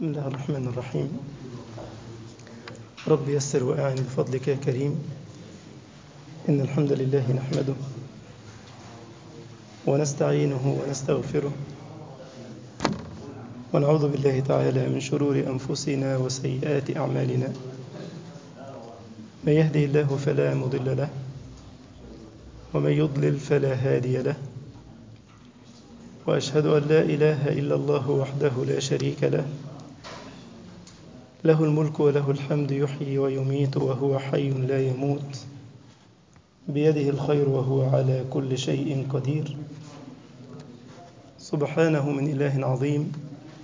بسم الله الرحمن الرحيم رب يسر وأعن بفضلك يا كريم إن الحمد لله نحمده ونستعينه ونستغفره ونعوذ بالله تعالى من شرور أنفسنا وسيئات أعمالنا من يهدي الله فلا مضل له ومن يضلل فلا هادي له وأشهد أن لا إله إلا الله وحده لا شريك له له الملك وله الحمد يحيي ويميت وهو حي لا يموت بيده الخير وهو على كل شيء قدير سبحانه من إله عظيم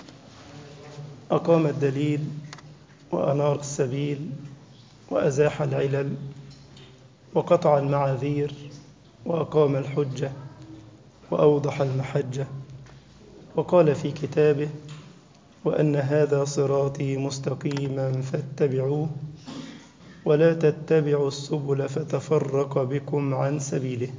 أقام الدليل وأنار السبيل وأزاح العلل وقطع المعاذير وأقام الحجة وأوضح المحجة وقال في كتابه وأن هذا صراطي مستقيما فاتبعوه ولا تتبعوا السبل فتفرق بكم عن سبيله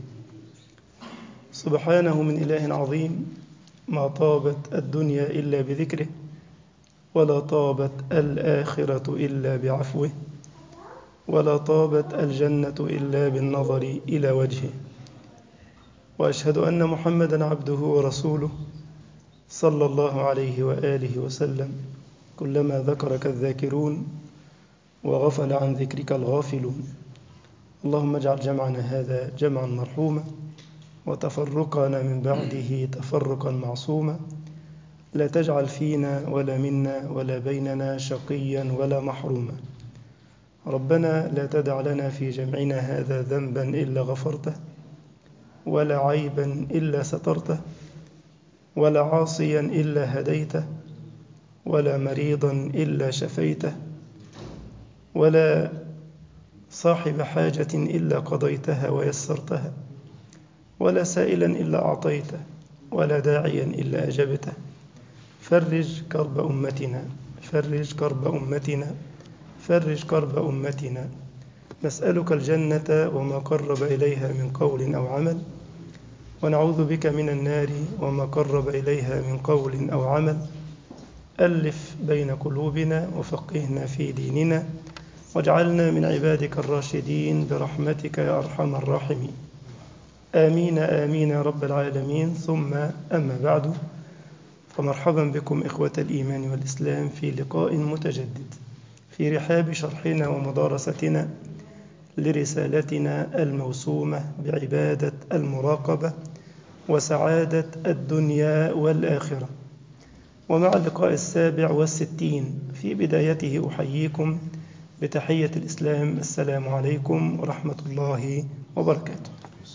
سبحانه من إله عظيم ما طابت الدنيا إلا بذكره ولا طابت الآخرة إلا بعفوه ولا طابت الجنة إلا بالنظر إلى وجهه وأشهد أن محمدا عبده ورسوله صلى الله عليه وآله وسلم كلما ذكرك الذاكرون وغفل عن ذكرك الغافلون اللهم اجعل جمعنا هذا جمعا مرحوما وتفرقنا من بعده تفرقا معصوما لا تجعل فينا ولا منا ولا بيننا شقيا ولا محروما ربنا لا تدع لنا في جمعنا هذا ذنبا إلا غفرته ولا عيبا إلا سترته ولا عاصيا إلا هديته ولا مريضا إلا شفيته ولا صاحب حاجة إلا قضيتها ويسرتها ولا سائلا إلا أعطيته ولا داعيا إلا أجبته فرج كرب أمتنا فرج كرب أمتنا فرج كرب أمتنا نسألك الجنة وما قرب إليها من قول أو عمل ونعوذ بك من النار وما قرب إليها من قول أو عمل ألف بين قلوبنا وفقهنا في ديننا واجعلنا من عبادك الراشدين برحمتك يا أرحم الراحمين آمين آمين يا رب العالمين ثم أما بعد فمرحبا بكم إخوة الإيمان والإسلام في لقاء متجدد في رحاب شرحنا ومدارستنا لرسالتنا الموسومة بعبادة المراقبة وسعادة الدنيا والآخرة ومع اللقاء السابع والستين في بدايته أحييكم بتحية الإسلام السلام عليكم ورحمة الله وبركاته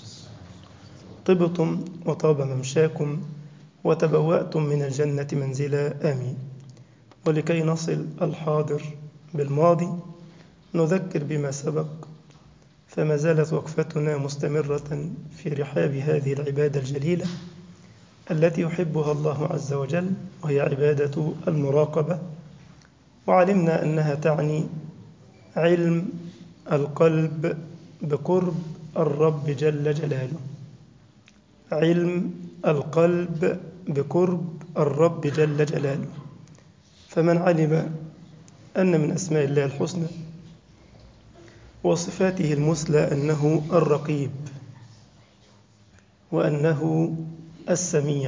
طبتم وطاب ممشاكم وتبوأتم من الجنة منزلا آمين ولكي نصل الحاضر بالماضي نذكر بما سبق فما زالت وقفتنا مستمرة في رحاب هذه العبادة الجليلة التي يحبها الله عز وجل وهي عبادة المراقبة وعلمنا أنها تعني علم القلب بقرب الرب جل جلاله علم القلب بقرب الرب جل جلاله فمن علم أن من أسماء الله الحسنى وصفاته المثلى أنه الرقيب وأنه السميع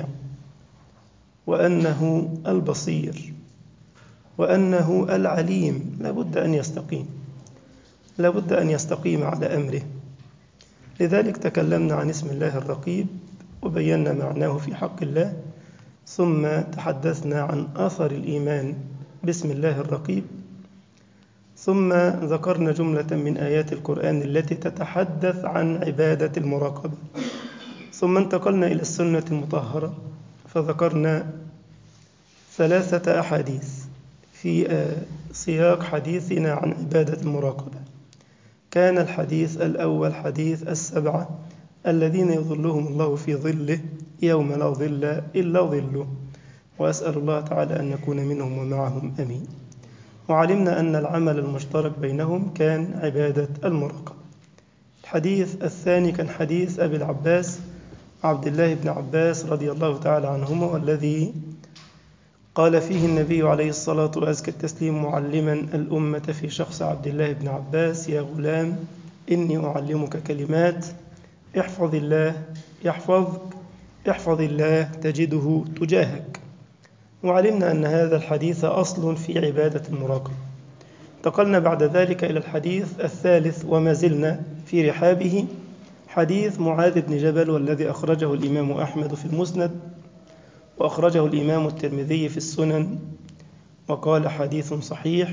وأنه البصير وأنه العليم لابد أن يستقيم لابد أن يستقيم على أمره لذلك تكلمنا عن اسم الله الرقيب وبينا معناه في حق الله ثم تحدثنا عن أثر الإيمان باسم الله الرقيب ثم ذكرنا جملة من آيات القرآن التي تتحدث عن عبادة المراقبة ثم انتقلنا إلى السنة المطهرة فذكرنا ثلاثة أحاديث في سياق حديثنا عن عبادة المراقبة كان الحديث الأول حديث السبعة الذين يظلهم الله في ظله يوم لا ظل إلا ظله وأسأل الله تعالى أن نكون منهم ومعهم أمين وعلمنا أن العمل المشترك بينهم كان عبادة المراقبة الحديث الثاني كان حديث أبي العباس عبد الله بن عباس رضي الله تعالى عنهما والذي قال فيه النبي عليه الصلاة وأزكى التسليم معلما الأمة في شخص عبد الله بن عباس يا غلام إني أعلمك كلمات احفظ الله يحفظك احفظ الله تجده تجاهك وعلمنا أن هذا الحديث أصل في عبادة المراقبة انتقلنا بعد ذلك إلى الحديث الثالث وما زلنا في رحابه حديث معاذ بن جبل والذي أخرجه الإمام أحمد في المسند وأخرجه الإمام الترمذي في السنن وقال حديث صحيح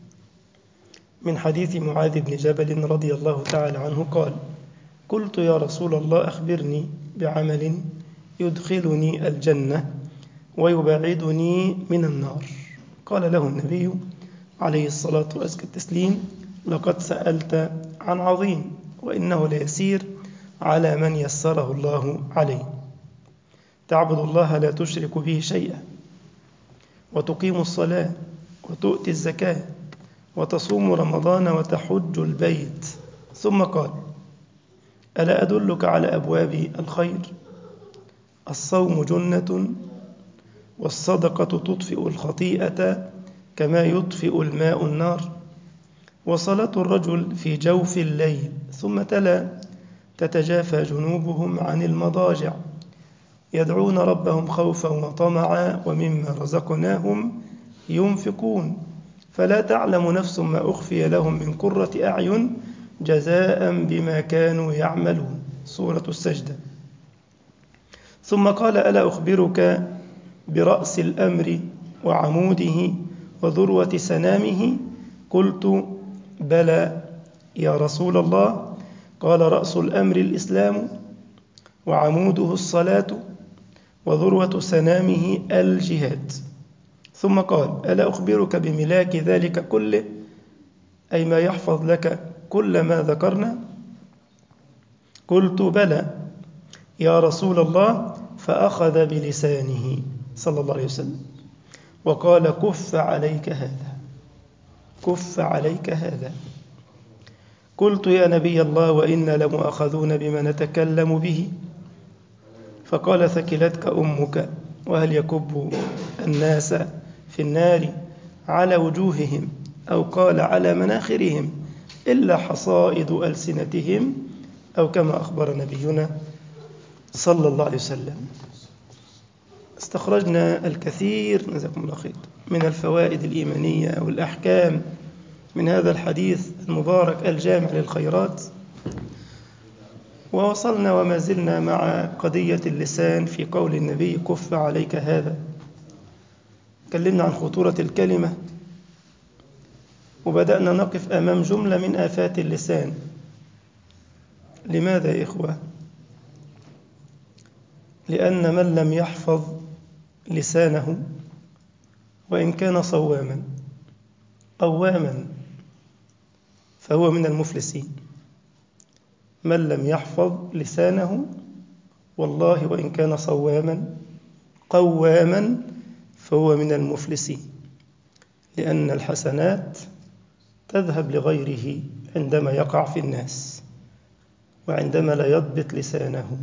من حديث معاذ بن جبل رضي الله تعالى عنه قال قلت يا رسول الله أخبرني بعمل يدخلني الجنة ويبعدني من النار قال له النبي عليه الصلاة وأزكى التسليم لقد سألت عن عظيم وإنه ليسير على من يسره الله عليه تعبد الله لا تشرك به شيئا وتقيم الصلاة وتؤتي الزكاة وتصوم رمضان وتحج البيت ثم قال ألا أدلك على أبواب الخير الصوم جنة والصدقة تطفئ الخطيئة كما يطفئ الماء النار وصلاة الرجل في جوف الليل ثم تلا تتجافى جنوبهم عن المضاجع يدعون ربهم خوفا وطمعا ومما رزقناهم ينفقون فلا تعلم نفس ما أخفي لهم من قرة أعين جزاء بما كانوا يعملون سورة السجدة ثم قال ألا أخبرك برأس الأمر وعموده وذروة سنامه قلت بلى يا رسول الله قال رأس الأمر الإسلام وعموده الصلاة وذروة سنامه الجهاد ثم قال ألا أخبرك بملاك ذلك كله أي ما يحفظ لك كل ما ذكرنا قلت بلى يا رسول الله فأخذ بلسانه صلى الله عليه وسلم وقال كف عليك هذا كف عليك هذا قلت يا نبي الله وإنا لمؤاخذون بما نتكلم به فقال ثكلتك أمك وهل يكب الناس في النار على وجوههم أو قال على مناخرهم إلا حصائد ألسنتهم أو كما أخبر نبينا صلى الله عليه وسلم استخرجنا الكثير جزاكم الله خير من الفوائد الإيمانية والأحكام من هذا الحديث المبارك الجامع للخيرات ووصلنا وما زلنا مع قضية اللسان في قول النبي كف عليك هذا تكلمنا عن خطورة الكلمة وبدأنا نقف أمام جملة من آفات اللسان لماذا يا إخوة؟ لأن من لم يحفظ لسانه وإن كان صواما قواما فهو من المفلسين من لم يحفظ لسانه والله وإن كان صواما قواما فهو من المفلسين لأن الحسنات تذهب لغيره عندما يقع في الناس وعندما لا يضبط لسانه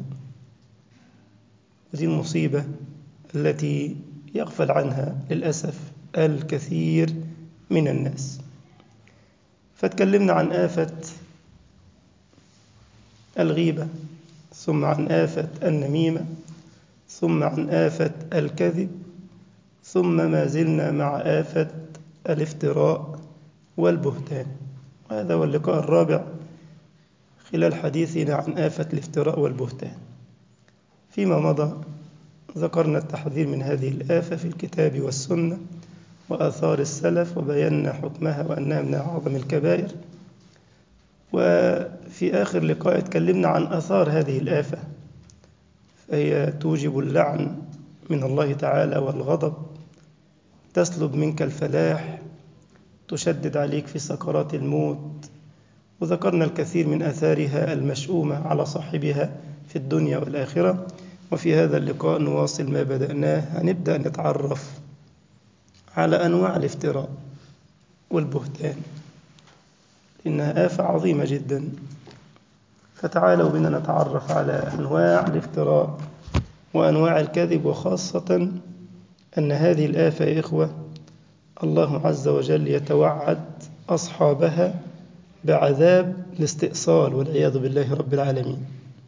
ودي المصيبة التي يغفل عنها للأسف الكثير من الناس فتكلمنا عن آفة الغيبة ثم عن آفة النميمة ثم عن آفة الكذب ثم ما زلنا مع آفة الافتراء والبهتان وهذا هو اللقاء الرابع خلال حديثنا عن آفة الافتراء والبهتان فيما مضى ذكرنا التحذير من هذه الآفة في الكتاب والسنة وآثار السلف وبينا حكمها وأنها من أعظم الكبائر وفي آخر لقاء تكلمنا عن آثار هذه الآفة فهي توجب اللعن من الله تعالى والغضب تسلب منك الفلاح تشدد عليك في سكرات الموت وذكرنا الكثير من آثارها المشؤومة على صاحبها في الدنيا والآخرة وفي هذا اللقاء نواصل ما بدأناه هنبدأ نتعرف على أنواع الافتراء والبهتان إنها آفة عظيمة جدا فتعالوا بنا نتعرف على أنواع الافتراء وأنواع الكذب وخاصة أن هذه الآفة يا إخوة الله عز وجل يتوعد أصحابها بعذاب الاستئصال والعياذ بالله رب العالمين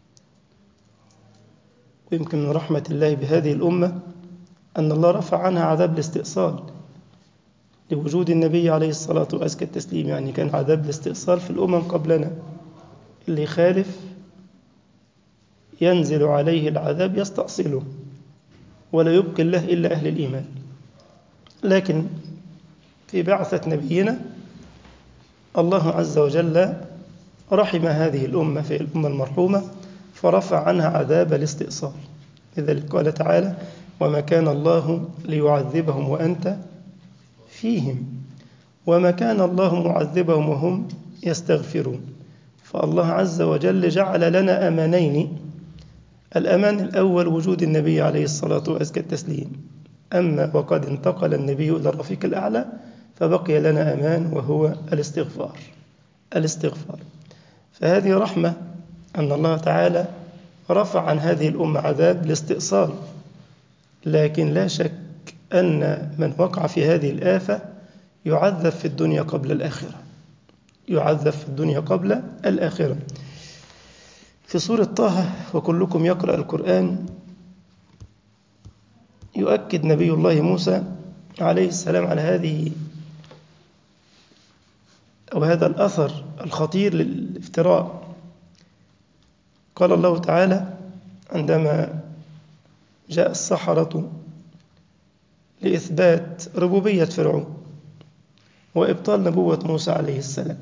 ويمكن من رحمة الله بهذه الأمة أن الله رفع عنها عذاب الاستئصال لوجود النبي عليه الصلاة وأزكى التسليم يعني كان عذاب الاستئصال في الأمم قبلنا اللي يخالف ينزل عليه العذاب يستأصله ولا يبقي الله إلا أهل الإيمان لكن في بعثة نبينا الله عز وجل رحم هذه الأمة في الأمة المرحومة فرفع عنها عذاب الاستئصال لذلك قال تعالى وما كان الله ليعذبهم وأنت فيهم وما كان الله معذبهم وهم يستغفرون فالله عز وجل جعل لنا أمانين الأمان الأول وجود النبي عليه الصلاة وأزكى التسليم أما وقد انتقل النبي إلى الرفيق الأعلى فبقي لنا أمان وهو الاستغفار الاستغفار فهذه رحمة أن الله تعالى رفع عن هذه الأمة عذاب الاستئصال لكن لا شك أن من وقع في هذه الآفة يعذب في الدنيا قبل الآخرة يعذب في الدنيا قبل الآخرة في سورة طه وكلكم يقرأ القرآن يؤكد نبي الله موسى عليه السلام على هذه أو هذا الأثر الخطير للافتراء قال الله تعالى عندما جاء السحرة لإثبات ربوبية فرعون وإبطال نبوة موسى عليه السلام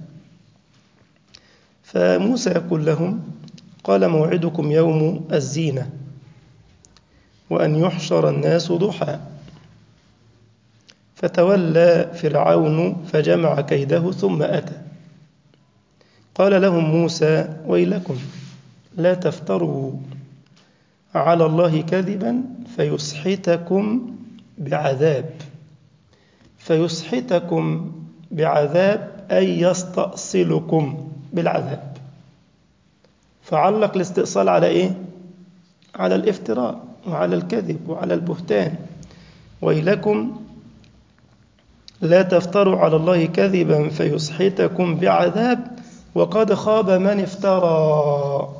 فموسى يقول لهم قال موعدكم يوم الزينة وأن يحشر الناس ضحى فتولى فرعون فجمع كيده ثم أتى قال لهم موسى ويلكم لا تفتروا على الله كذبا فيسحتكم بعذاب فيسحتكم بعذاب أي يستأصلكم بالعذاب فعلق الاستئصال على إيه؟ على الافتراء وعلى الكذب وعلى البهتان ويلكم لا تفتروا على الله كذبا فيسحتكم بعذاب وقد خاب من افترى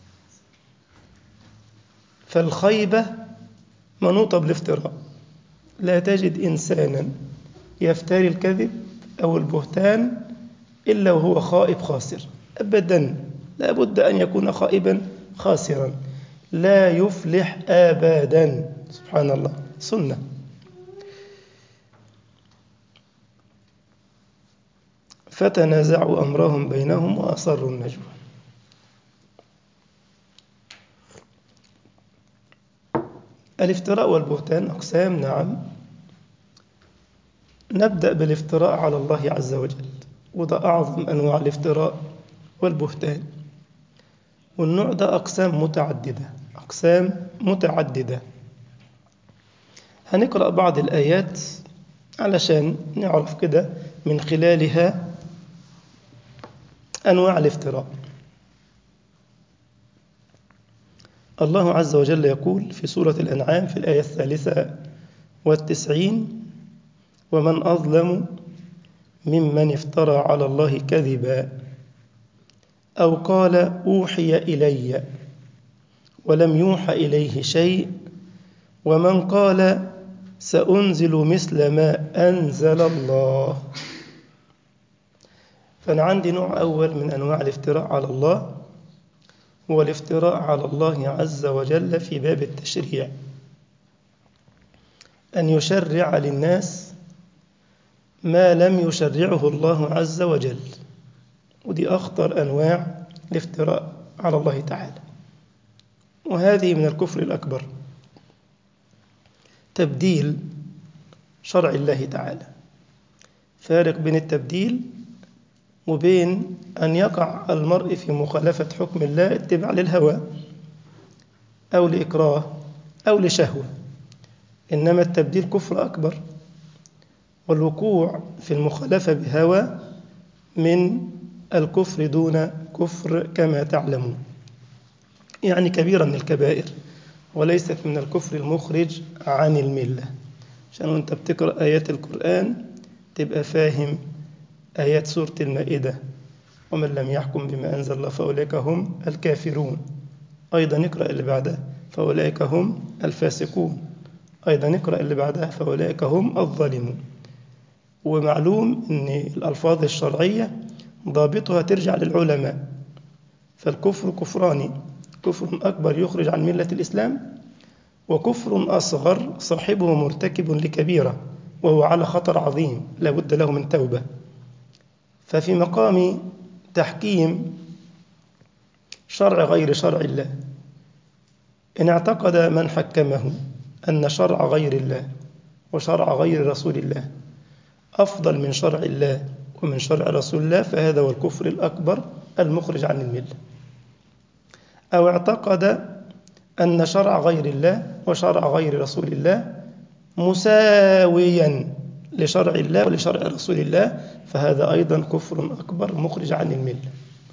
فالخيبة منوطة بالافتراء لا تجد إنسانا يفتري الكذب أو البهتان إلا وهو خائب خاسر أبدا لا بد أن يكون خائبا خاسرا لا يفلح أبدا سبحان الله سنة فتنازعوا أمرهم بينهم وأصروا النجوى الافتراء والبهتان أقسام نعم نبدأ بالافتراء على الله عز وجل وده أعظم أنواع الافتراء والبهتان والنوع ده أقسام متعددة أقسام متعددة هنقرأ بعض الآيات علشان نعرف كده من خلالها أنواع الافتراء الله عز وجل يقول في سورة الأنعام في الآية الثالثة والتسعين ومن أظلم ممن افترى على الله كذبا أو قال أوحي إلي ولم يوحى إليه شيء ومن قال سأنزل مثل ما أنزل الله فأنا عندي نوع أول من أنواع الافتراء على الله هو الافتراء على الله عز وجل في باب التشريع أن يشرع للناس ما لم يشرعه الله عز وجل ودي أخطر أنواع الافتراء على الله تعالى وهذه من الكفر الأكبر تبديل شرع الله تعالى فارق بين التبديل وبين أن يقع المرء في مخالفة حكم الله اتباع للهوى أو لإكراه أو لشهوة إنما التبديل كفر أكبر والوقوع في المخالفة بهوى من الكفر دون كفر كما تعلمون يعني كبيرة من الكبائر وليست من الكفر المخرج عن الملة عشان وانت بتقرأ آيات القرآن تبقى فاهم آيات سورة المائدة ومن لم يحكم بما أنزل الله فأولئك هم الكافرون أيضا اقرأ اللي بعدها فأولئك هم الفاسقون أيضا اقرأ اللي بعدها فأولئك هم الظالمون ومعلوم أن الألفاظ الشرعية ضابطها ترجع للعلماء فالكفر كفران كفر أكبر يخرج عن ملة الإسلام وكفر أصغر صاحبه مرتكب لكبيرة وهو على خطر عظيم لا بد له من توبة ففي مقام تحكيم شرع غير شرع الله إن اعتقد من حكمه أن شرع غير الله وشرع غير رسول الله أفضل من شرع الله ومن شرع رسول الله فهذا هو الكفر الأكبر المخرج عن الملة أو اعتقد أن شرع غير الله وشرع غير رسول الله مساويا لشرع الله ولشرع رسول الله فهذا أيضا كفر أكبر مخرج عن الملة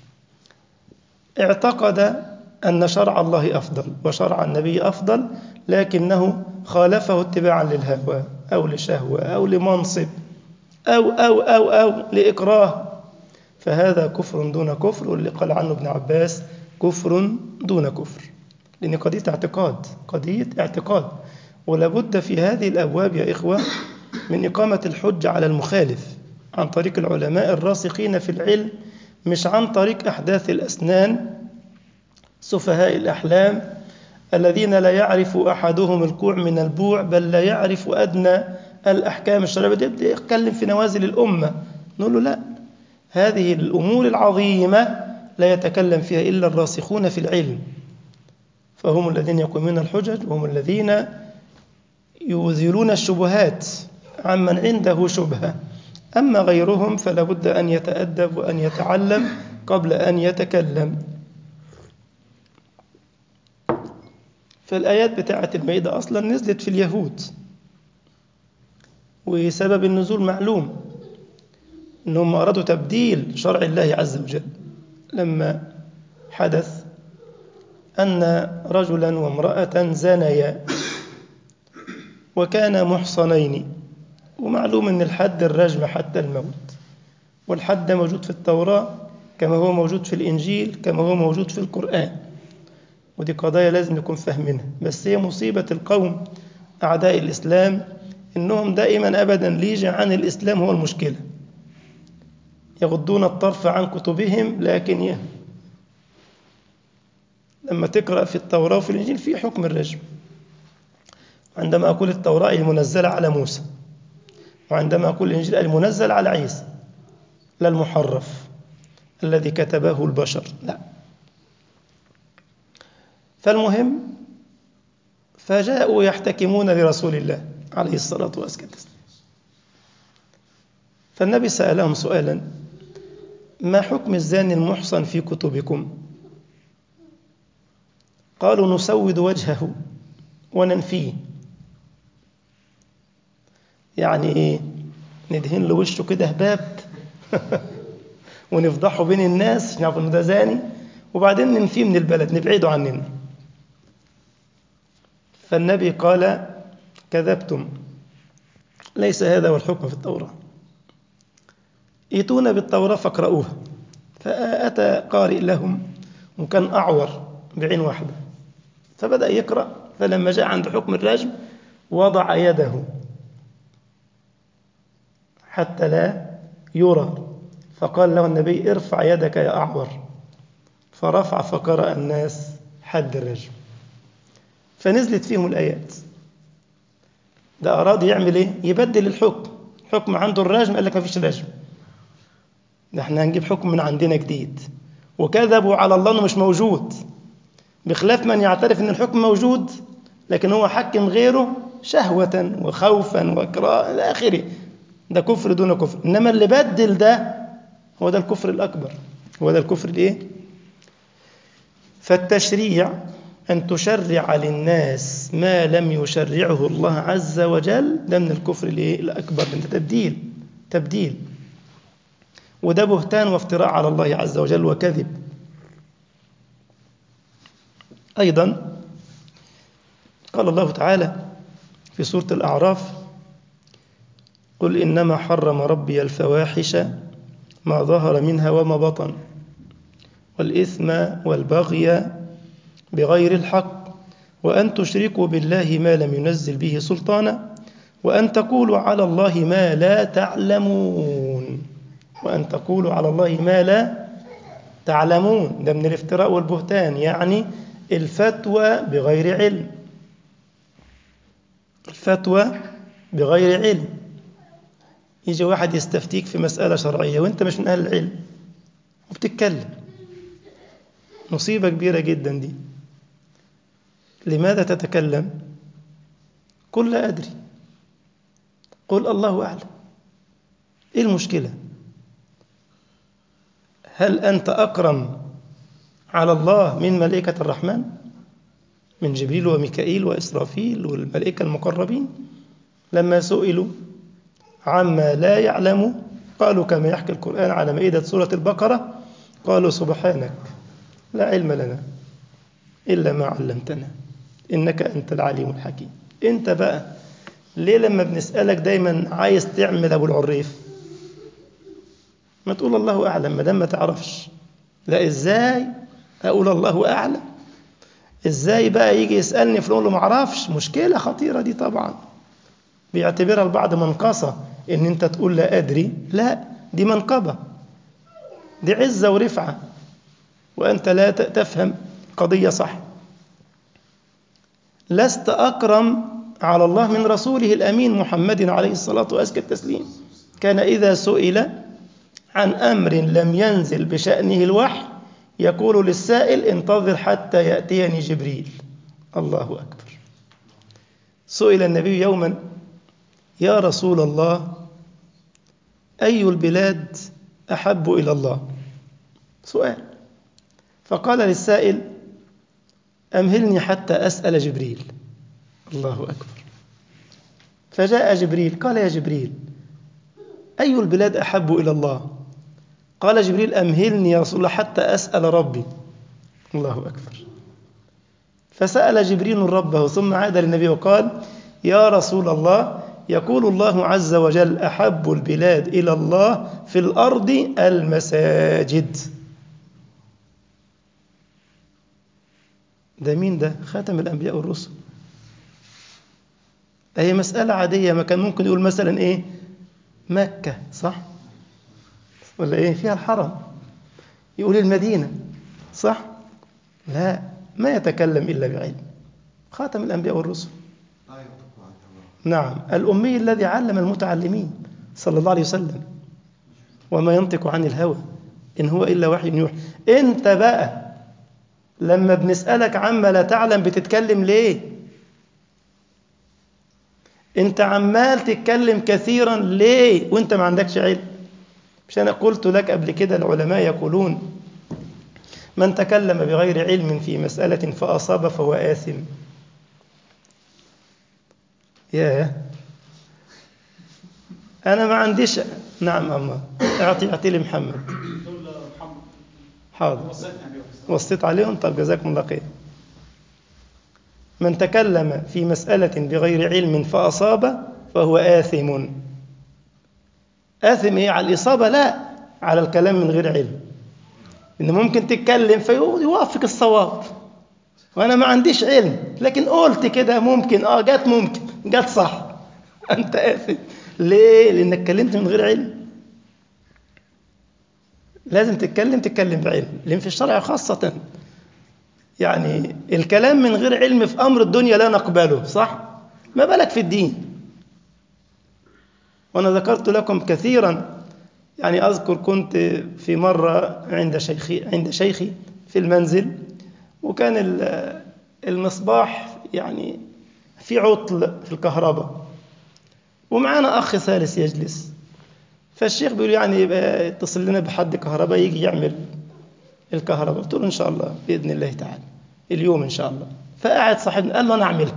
اعتقد أن شرع الله أفضل وشرع النبي أفضل لكنه خالفه اتباعا للهوى أو لشهوة أو لمنصب أو أو أو أو لإكراه فهذا كفر دون كفر واللي قال عنه ابن عباس كفر دون كفر لأن قضية اعتقاد قضية اعتقاد ولابد في هذه الأبواب يا إخوة من إقامة الحج على المخالف عن طريق العلماء الراسخين في العلم مش عن طريق أحداث الأسنان سفهاء الأحلام الذين لا يعرف أحدهم الكوع من البوع بل لا يعرف أدنى الأحكام الشرعية يبدأ يتكلم في نوازل الأمة نقول له لا هذه الأمور العظيمة لا يتكلم فيها إلا الراسخون في العلم فهم الذين يقومون الحجج وهم الذين يوزلون الشبهات عمن عنده شبهة أما غيرهم فلا بد أن يتأدب وأن يتعلم قبل أن يتكلم فالآيات بتاعة المائدة أصلا نزلت في اليهود وسبب النزول معلوم أنهم أرادوا تبديل شرع الله عز وجل لما حدث أن رجلا وامرأة زنيا وكانا محصنين ومعلوم أن الحد الرجم حتى الموت والحد موجود في التوراة كما هو موجود في الإنجيل كما هو موجود في القرآن ودي قضايا لازم نكون فاهمينها بس هي مصيبة القوم أعداء الإسلام إنهم دائما أبدا ليجي عن الإسلام هو المشكلة يغضون الطرف عن كتبهم لكن يه لما تقرأ في التوراة وفي الإنجيل في حكم الرجم عندما أقول التوراة المنزلة على موسى وعندما أقول الإنجيل المنزل على عيسى لا المحرف الذي كتبه البشر لا فالمهم فجاءوا يحتكمون لرسول الله عليه الصلاة والسلام فالنبي سألهم سؤالا ما حكم الزاني المحصن في كتبكم قالوا نسود وجهه وننفيه يعني ايه ندهن له وشه كده هباب ونفضحه بين الناس عشان يعرفوا انه ده زاني وبعدين ننفيه من البلد نبعده عننا فالنبي قال كذبتم ليس هذا هو الحكم في التوراة ائتونا بالتوراة فاقرؤوها فأتى قارئ لهم وكان أعور بعين واحدة فبدأ يقرأ فلما جاء عند حكم الرجم وضع يده حتى لا يرى فقال له النبي ارفع يدك يا أعور فرفع فقرأ الناس حد الرجم فنزلت فيهم الآيات ده أراد يعمل إيه؟ يبدل الحكم حكم عنده الرجم قال لك ما فيش رجم ده احنا هنجيب حكم من عندنا جديد وكذبوا على الله انه مش موجود بخلاف من يعترف ان الحكم موجود لكن هو حكم غيره شهوة وخوفا وإكراه إلى آخره ده كفر دون كفر إنما اللي بدل ده هو ده الكفر الأكبر هو ده الكفر الإيه؟ فالتشريع أن تشرع للناس ما لم يشرعه الله عز وجل ده من الكفر الإيه؟ الأكبر من تبديل تبديل وده بهتان وافتراء على الله عز وجل وكذب أيضا قال الله تعالى في سورة الأعراف قل إنما حرم ربي الفواحش ما ظهر منها وما بطن والإثم والبغي بغير الحق وأن تشركوا بالله ما لم ينزل به سلطانا وأن تقولوا على الله ما لا تعلمون وأن تقولوا على الله ما لا تعلمون ده من الافتراء والبهتان يعني الفتوى بغير علم الفتوى بغير علم يجي واحد يستفتيك في مسألة شرعية وانت مش من أهل العلم وبتتكلم مصيبة كبيرة جدا دي لماذا تتكلم قل لا أدري قل الله أعلم إيه المشكلة هل أنت أكرم على الله من ملائكة الرحمن من جبريل وميكائيل وإسرافيل والملائكة المقربين لما سئلوا عما لا يعلموا قالوا كما يحكي القرآن على مائدة سورة البقرة قالوا سبحانك لا علم لنا إلا ما علمتنا إنك أنت العليم الحكيم أنت بقى ليه لما بنسألك دايما عايز تعمل أبو العريف ما تقول الله أعلم ما دام ما تعرفش لا إزاي أقول الله أعلم إزاي بقى يجي يسألني فنقول له ما أعرفش مشكلة خطيرة دي طبعا بيعتبرها البعض منقصة إن أنت تقول لا أدري لا دي منقبة دي عزة ورفعة وأنت لا تفهم قضية صح لست أكرم على الله من رسوله الأمين محمد عليه الصلاة وأزكى التسليم كان إذا سئل عن أمر لم ينزل بشأنه الوحي يقول للسائل انتظر حتى يأتيني جبريل الله أكبر سئل النبي يوما يا رسول الله أي البلاد أحب إلى الله سؤال فقال للسائل أمهلني حتى أسأل جبريل الله أكبر فجاء جبريل قال يا جبريل أي البلاد أحب إلى الله قال جبريل أمهلني يا رسول الله حتى أسأل ربي الله أكبر فسأل جبريل ربه ثم عاد للنبي وقال يا رسول الله يقول الله عز وجل أحب البلاد إلى الله في الأرض المساجد ده مين ده خاتم الأنبياء والرسل هي مسألة عادية ما كان ممكن يقول مثلا إيه مكة صح ولا إيه فيها الحرم يقول المدينة صح لا ما يتكلم إلا بعلم خاتم الأنبياء والرسل نعم الأمي الذي علم المتعلمين صلى الله عليه وسلم وما ينطق عن الهوى إن هو إلا وحي يوحى أنت بقى لما بنسألك عما لا تعلم بتتكلم ليه انت عمال تتكلم كثيرا ليه وانت ما عندكش علم مش انا قلت لك قبل كده العلماء يقولون من تكلم بغير علم في مسألة فأصاب فهو آثم يا أنا ما عنديش نعم أما أعطي أعطي لي محمد حاضر وصيت عليهم طب جزاكم الله خير من تكلم في مسألة بغير علم فأصاب فهو آثم آثم إيه على الإصابة لا على الكلام من غير علم إن ممكن تتكلم فيوافق الصواب وأنا ما عنديش علم لكن قلت كده ممكن آه جت ممكن جت صح أنت آثم ليه؟ لأنك اتكلمت من غير علم لازم تتكلم تتكلم بعلم لأن في الشرع خاصة يعني الكلام من غير علم في أمر الدنيا لا نقبله صح؟ ما بالك في الدين وأنا ذكرت لكم كثيرا يعني أذكر كنت في مرة عند شيخي عند شيخي في المنزل وكان المصباح يعني في عطل في الكهرباء ومعانا أخ ثالث يجلس فالشيخ بيقول يعني يبقى اتصل لنا بحد كهرباء يجي يعمل الكهرباء قلت له إن شاء الله بإذن الله تعالى اليوم إن شاء الله فقعد صاحبنا قال له أنا أعملها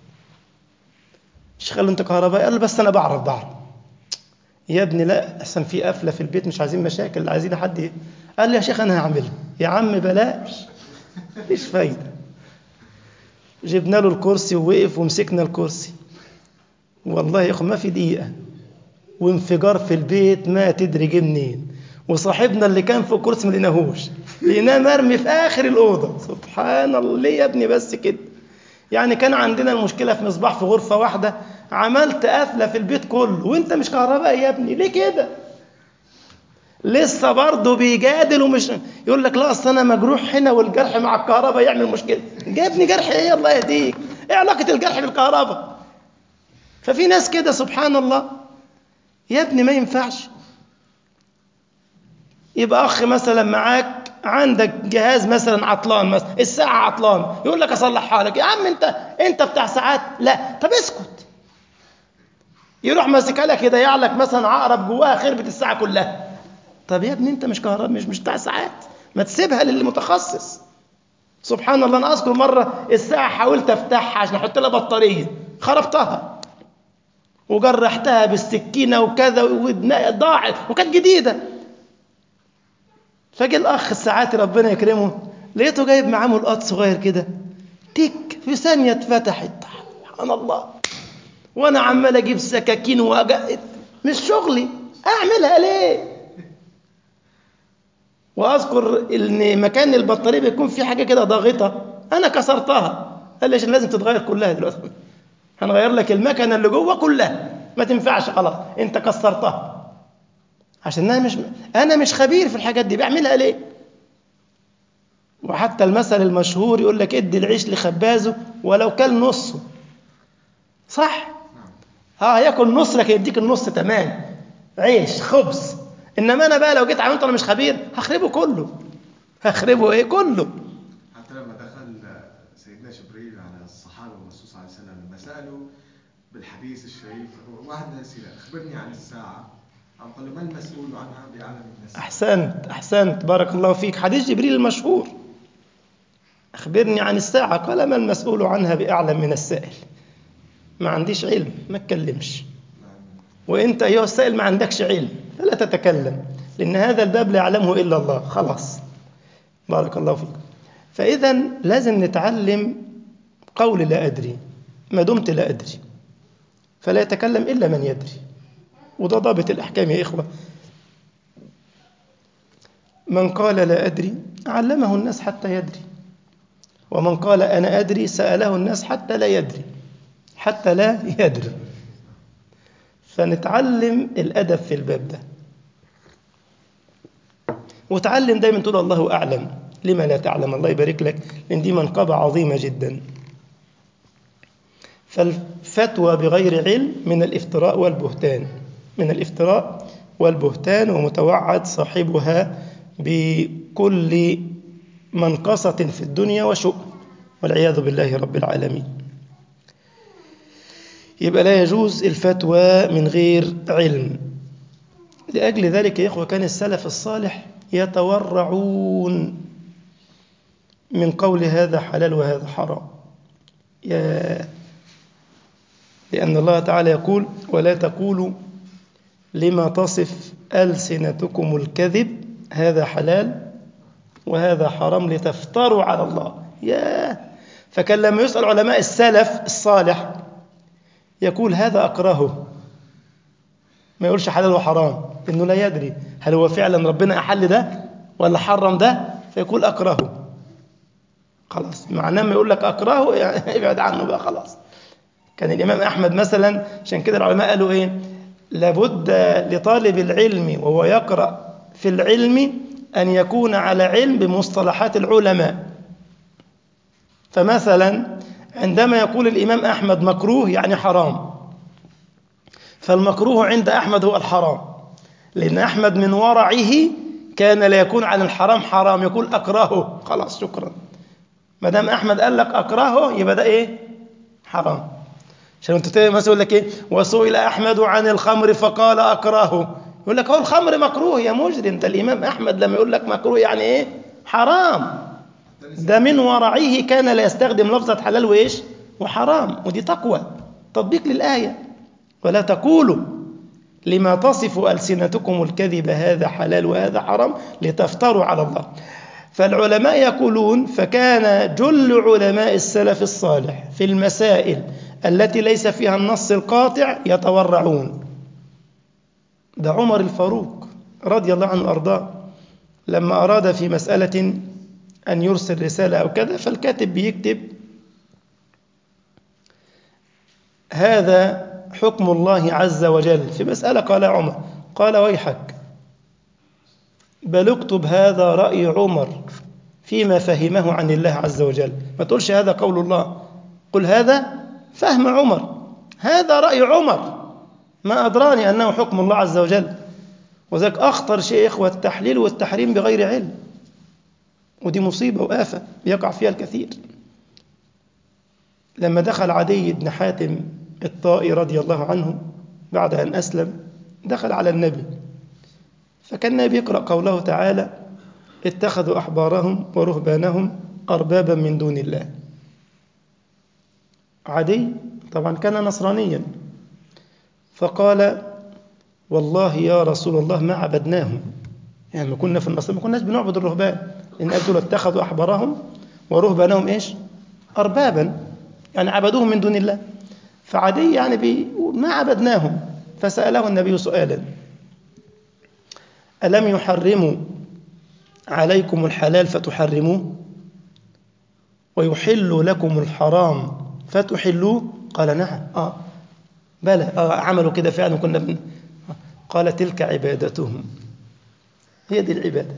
الشيخ قال له أنت كهرباء قال له بس أنا بعرف بعرف يا ابني لا أحسن في قفلة في البيت مش عايزين مشاكل عايزين حد قال لي يا شيخ أنا هعملها يا عم بلاش مفيش فايدة جبنا له الكرسي ووقف ومسكنا الكرسي والله يا أخو ما في دقيقة وانفجار في البيت ما تدري جه منين وصاحبنا اللي كان في الكرسي ما لقيناهوش لقيناه مرمي في اخر الاوضه سبحان الله ليه يا ابني بس كده يعني كان عندنا المشكله في مصباح في غرفه واحده عملت قفله في البيت كله وانت مش كهربائي يا ابني ليه كده لسه برضه بيجادل ومش يقول لك لا اصل انا مجروح هنا والجرح مع الكهرباء يعمل مشكله يا ابني جرح ايه الله يهديك ايه علاقه الجرح بالكهرباء ففي ناس كده سبحان الله يا ابني ما ينفعش يبقى اخ مثلا معاك عندك جهاز مثلا عطلان مثلا الساعه عطلان يقول لك اصلحها لك يا عم انت انت بتاع ساعات لا طب اسكت يروح ماسكها لك يضيع لك مثلا عقرب جواها خربة الساعه كلها طب يا ابني انت مش كهرباء مش مش بتاع ساعات ما تسيبها للمتخصص سبحان الله انا اذكر مره الساعه حاولت افتحها عشان احط لها بطاريه خربتها وجرحتها بالسكينه وكذا وضاعت وكانت جديده فجاء الاخ الساعات ربنا يكرمه لقيته جايب معاه ملقاط صغير كده تك في ثانيه اتفتحت سبحان الله وانا عمال اجيب سكاكين وأجا... مش شغلي اعملها ليه واذكر ان مكان البطاريه بيكون في حاجه كده ضاغطه انا كسرتها قال لي عشان لازم تتغير كلها دلوقتي هنغير لك المكنه اللي جوه كلها ما تنفعش خلاص انت كسرتها عشان انا مش انا مش خبير في الحاجات دي بعملها ليه وحتى المثل المشهور يقول لك ادي العيش لخبازه ولو كل نصه صح اه ياكل نص لكن يديك النص تمام عيش خبز انما انا بقى لو جيت عملت انا مش خبير هخربه كله هخربه ايه كله حتى لما دخل سيدنا جبريل على الصحابه والرسول صلى الله عليه وسلم لما سالوا بالحديث الشريف واحد من الاسئله اخبرني عن الساعه أو قال له ما المسؤول عنها بأعلم الناس احسنت احسنت بارك الله فيك حديث جبريل المشهور اخبرني عن الساعه قال ما المسؤول عنها باعلم من السائل ما عنديش علم ما اتكلمش وانت ايها السائل ما عندكش علم فلا تتكلم لان هذا الباب لا يعلمه الا الله خلاص بارك الله فيك فاذا لازم نتعلم قول لا ادري ما دمت لا ادري فلا يتكلم الا من يدري وده ضابط الاحكام يا اخوه من قال لا ادري علمه الناس حتى يدري ومن قال انا ادري ساله الناس حتى لا يدري حتى لا يدري فنتعلم الأدب في الباب ده وتعلم دايما تقول الله أعلم لما لا تعلم الله يبارك لك لأن دي منقبة عظيمة جدا فالفتوى بغير علم من الافتراء والبهتان من الافتراء والبهتان ومتوعد صاحبها بكل منقصة في الدنيا وشؤم والعياذ بالله رب العالمين يبقى لا يجوز الفتوى من غير علم لأجل ذلك يا إخوة كان السلف الصالح يتورعون من قول هذا حلال وهذا حرام يا لأن الله تعالى يقول ولا تقولوا لما تصف ألسنتكم الكذب هذا حلال وهذا حرام لتفتروا على الله يا فكان لما يسأل علماء السلف الصالح يقول هذا أكرهه ما يقولش حلال وحرام إنه لا يدري هل هو فعلا ربنا أحل ده ولا حرم ده فيقول أكرهه خلاص معناه ما يقول لك أكرهه يعني ابعد عنه بقى خلاص كان الإمام أحمد مثلا عشان كده العلماء قالوا إيه لابد لطالب العلم وهو يقرأ في العلم أن يكون على علم بمصطلحات العلماء فمثلا عندما يقول الإمام أحمد مكروه يعني حرام فالمكروه عند أحمد هو الحرام لأن أحمد من ورعه كان لا يكون عن الحرام حرام يقول أكرهه خلاص شكرا ما دام أحمد قال لك أكرهه يبقى ده إيه حرام عشان انت مثلا يقول لك ايه وسئل احمد عن الخمر فقال اكرهه يقول لك هو الخمر مكروه يا مجرم ده الامام احمد لما يقول لك مكروه يعني ايه حرام ده من ورعه كان لا يستخدم لفظة حلال وإيش وحرام ودي تقوى تطبيق للآية ولا تقولوا لما تصف ألسنتكم الكذب هذا حلال وهذا حرام لتفتروا على الله فالعلماء يقولون فكان جل علماء السلف الصالح في المسائل التي ليس فيها النص القاطع يتورعون ده عمر الفاروق رضي الله عنه وأرضاه لما أراد في مسألة أن يرسل رسالة أو كذا فالكاتب بيكتب هذا حكم الله عز وجل في مسألة قال عمر قال ويحك بل اكتب هذا رأي عمر فيما فهمه عن الله عز وجل ما تقولش هذا قول الله قل هذا فهم عمر هذا رأي عمر ما أدراني أنه حكم الله عز وجل وذلك أخطر شيء إخوة التحليل والتحريم بغير علم ودي مصيبة وآفة يقع فيها الكثير لما دخل عدي بن حاتم الطائي رضي الله عنه بعد أن أسلم دخل على النبي فكان النبي يقرأ قوله تعالى اتخذوا أحبارهم ورهبانهم أربابا من دون الله عدي طبعا كان نصرانيا فقال والله يا رسول الله ما عبدناهم يعني ما كنا في النصر ما كناش بنعبد الرهبان لأن قالوا اتخذوا أحبارهم ورهبانهم إيش أربابا يعني عبدوهم من دون الله فعدي يعني بي ما عبدناهم فسأله النبي سؤالا ألم يحرموا عليكم الحلال فتحرموه ويحل لكم الحرام فتحلوه قال نعم آه بلى آه عملوا كده فعلا كنا بن... قال تلك عبادتهم هي دي العبادة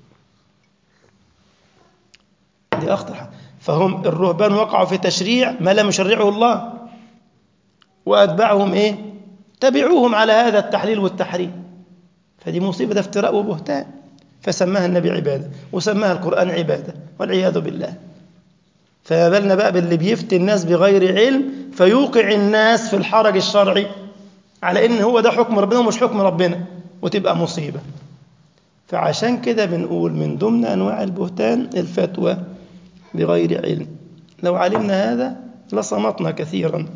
دي أخطر حاجة فهم الرهبان وقعوا في تشريع ما لم يشرعه الله وأتبعهم إيه تبعوهم على هذا التحليل والتحريم فدي مصيبة ده افتراء وبهتان فسماها النبي عبادة وسماها القرآن عبادة والعياذ بالله فما بالنا بقى باللي بيفتي الناس بغير علم فيوقع الناس في الحرج الشرعي على ان هو ده حكم ربنا ومش حكم ربنا وتبقى مصيبة فعشان كده بنقول من ضمن انواع البهتان الفتوى بغير علم لو علمنا هذا لصمتنا كثيرا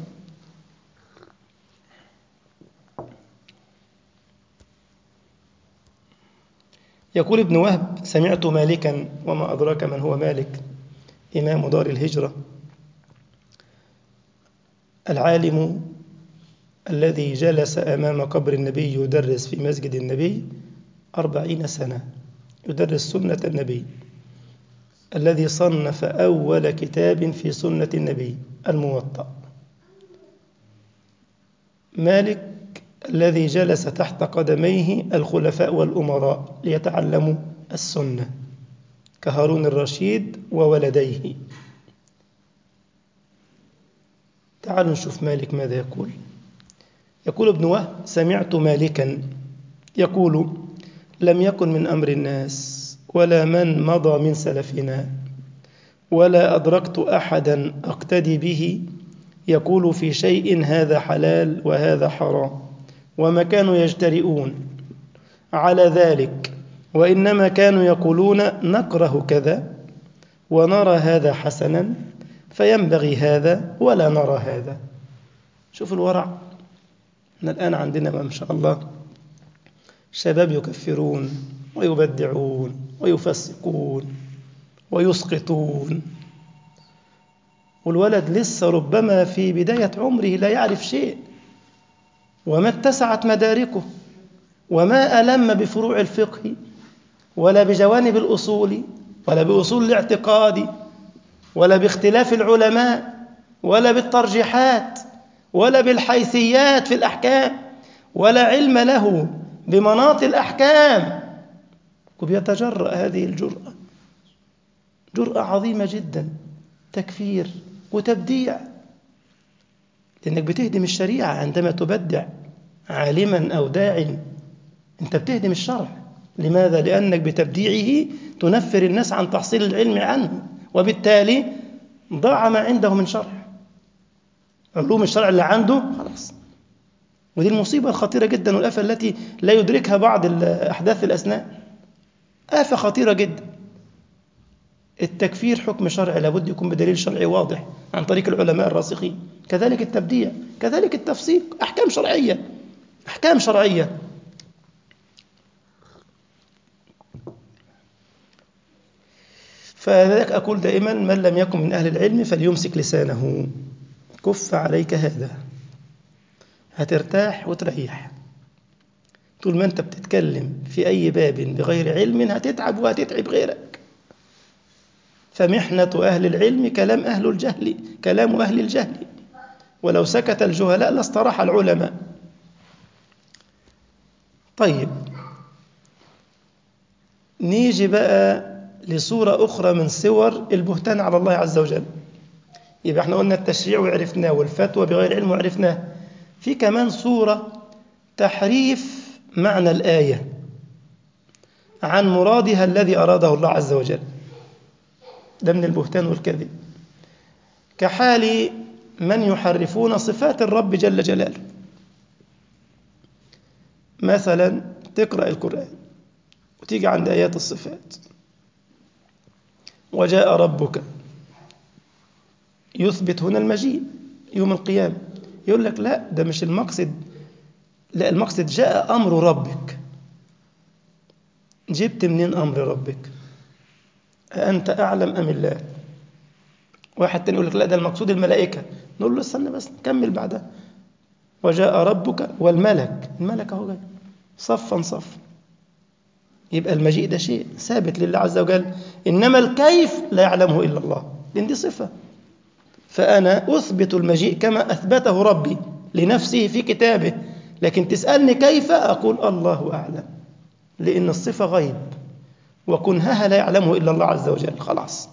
يقول ابن وهب سمعت مالكا وما أدراك من هو مالك إمام دار الهجرة العالم الذي جلس أمام قبر النبي يدرس في مسجد النبي أربعين سنة يدرس سنة النبي الذي صنف أول كتاب في سنة النبي الموطأ مالك الذي جلس تحت قدميه الخلفاء والأمراء ليتعلموا السنة كهارون الرشيد وولديه تعالوا نشوف مالك ماذا يقول يقول ابن وهب سمعت مالكا يقول لم يكن من أمر الناس ولا من مضى من سلفنا ولا أدركت أحدا أقتدي به يقول في شيء هذا حلال وهذا حرام وما كانوا يجترئون على ذلك وإنما كانوا يقولون نكره كذا ونرى هذا حسنا فينبغي هذا ولا نرى هذا شوف الورع احنا الآن عندنا ما شاء الله شباب يكفرون ويبدعون ويفسقون ويسقطون والولد لسه ربما في بداية عمره لا يعرف شيء وما اتسعت مداركه وما ألم بفروع الفقه ولا بجوانب الأصول ولا بأصول الاعتقاد ولا باختلاف العلماء ولا بالترجيحات ولا بالحيثيات في الأحكام ولا علم له بمناط الأحكام وبيتجرأ هذه الجرأة جرأة عظيمة جدا تكفير وتبديع لأنك بتهدم الشريعة عندما تبدع عالما أو داع أنت بتهدم الشرع لماذا؟ لأنك بتبديعه تنفر الناس عن تحصيل العلم عنه وبالتالي ضاع ما عنده من شرع علوم الشرع اللي عنده خلاص ودي المصيبة الخطيرة جدا والآفة التي لا يدركها بعض أحداث الأسنان آفة خطيرة جدا التكفير حكم شرعي لابد يكون بدليل شرعي واضح عن طريق العلماء الراسخين كذلك التبديع كذلك التفسيق أحكام شرعية أحكام شرعية فذلك أقول دائما من لم يكن من أهل العلم فليمسك لسانه كف عليك هذا هترتاح وتريح طول ما أنت بتتكلم في أي باب بغير علم هتتعب وهتتعب غيرك فمحنة أهل العلم كلام أهل الجهل كلام أهل الجهل ولو سكت الجهلاء لاستراح العلماء طيب نيجي بقى لصورة أخرى من صور البهتان على الله عز وجل يبقى احنا قلنا التشريع وعرفناه والفتوى بغير علم وعرفناه في كمان صورة تحريف معنى الآية عن مرادها الذي أراده الله عز وجل ده من البهتان والكذب كحال من يحرفون صفات الرب جل جلاله مثلا تقرأ القرآن وتيجي عند آيات الصفات وجاء ربك يثبت هنا المجيء يوم القيامة يقول لك لا ده مش المقصد لا المقصد جاء أمر ربك جبت منين أمر ربك أنت أعلم أم الله واحد تاني يقول لك لا ده المقصود الملائكة نقول له استنى بس نكمل بعدها وجاء ربك والملك الملك اهو جاي صفا صفا يبقى المجيء ده شيء ثابت لله عز وجل إنما الكيف لا يعلمه إلا الله لأن دي صفة فأنا أثبت المجيء كما أثبته ربي لنفسه في كتابه لكن تسألني كيف أقول الله أعلم لأن الصفة غيب وكنهها لا يعلمه إلا الله عز وجل خلاص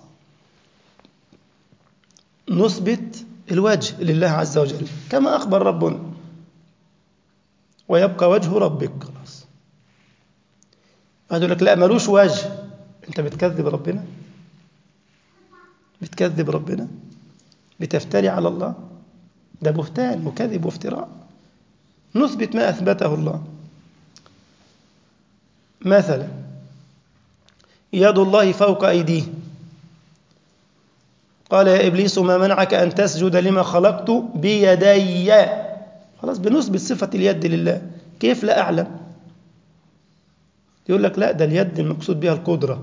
نثبت الوجه لله عز وجل كما أخبر ربنا ويبقى وجه ربك خلاص يقول لك لا ملوش وجه انت بتكذب ربنا بتكذب ربنا بتفتري على الله ده بهتان وكذب وافتراء نثبت ما أثبته الله مثلا يد الله فوق أيديه قال يا إبليس ما منعك أن تسجد لما خلقت بيدي خلاص بنثبت صفة اليد لله كيف لا أعلم يقول لك لا ده اليد المقصود بها القدرة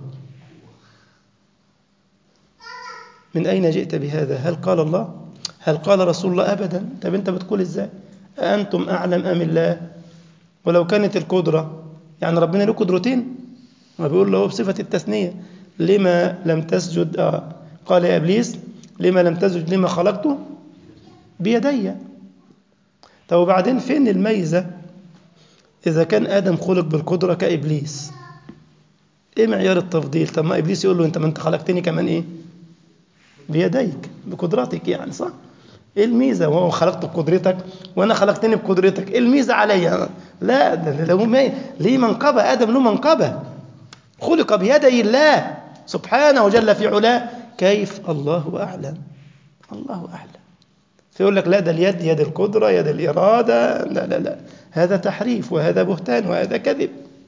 من أين جئت بهذا هل قال الله هل قال رسول الله أبدا طب أنت بتقول إزاي أنتم أعلم أم الله ولو كانت القدرة يعني ربنا له قدرتين ما بيقول له بصفة التثنية لما لم تسجد آه قال يا إبليس لما لم تسجد لما خلقته بيدي طب وبعدين فين الميزة إذا كان آدم خلق بالقدرة كإبليس إيه معيار التفضيل طب ما إبليس يقول له أنت ما أنت خلقتني كمان إيه بيديك بقدرتك يعني صح إيه الميزة وهو خلقت بقدرتك وأنا خلقتني بقدرتك إيه الميزة عليا لا ده له ليه منقبة آدم له منقبة خلق بيدي الله سبحانه وجل في علاه كيف الله أعلم الله أعلم فيقول لك لا ده اليد يد القدرة يد الإرادة لا لا لا هذا تحريف وهذا بهتان وهذا كذب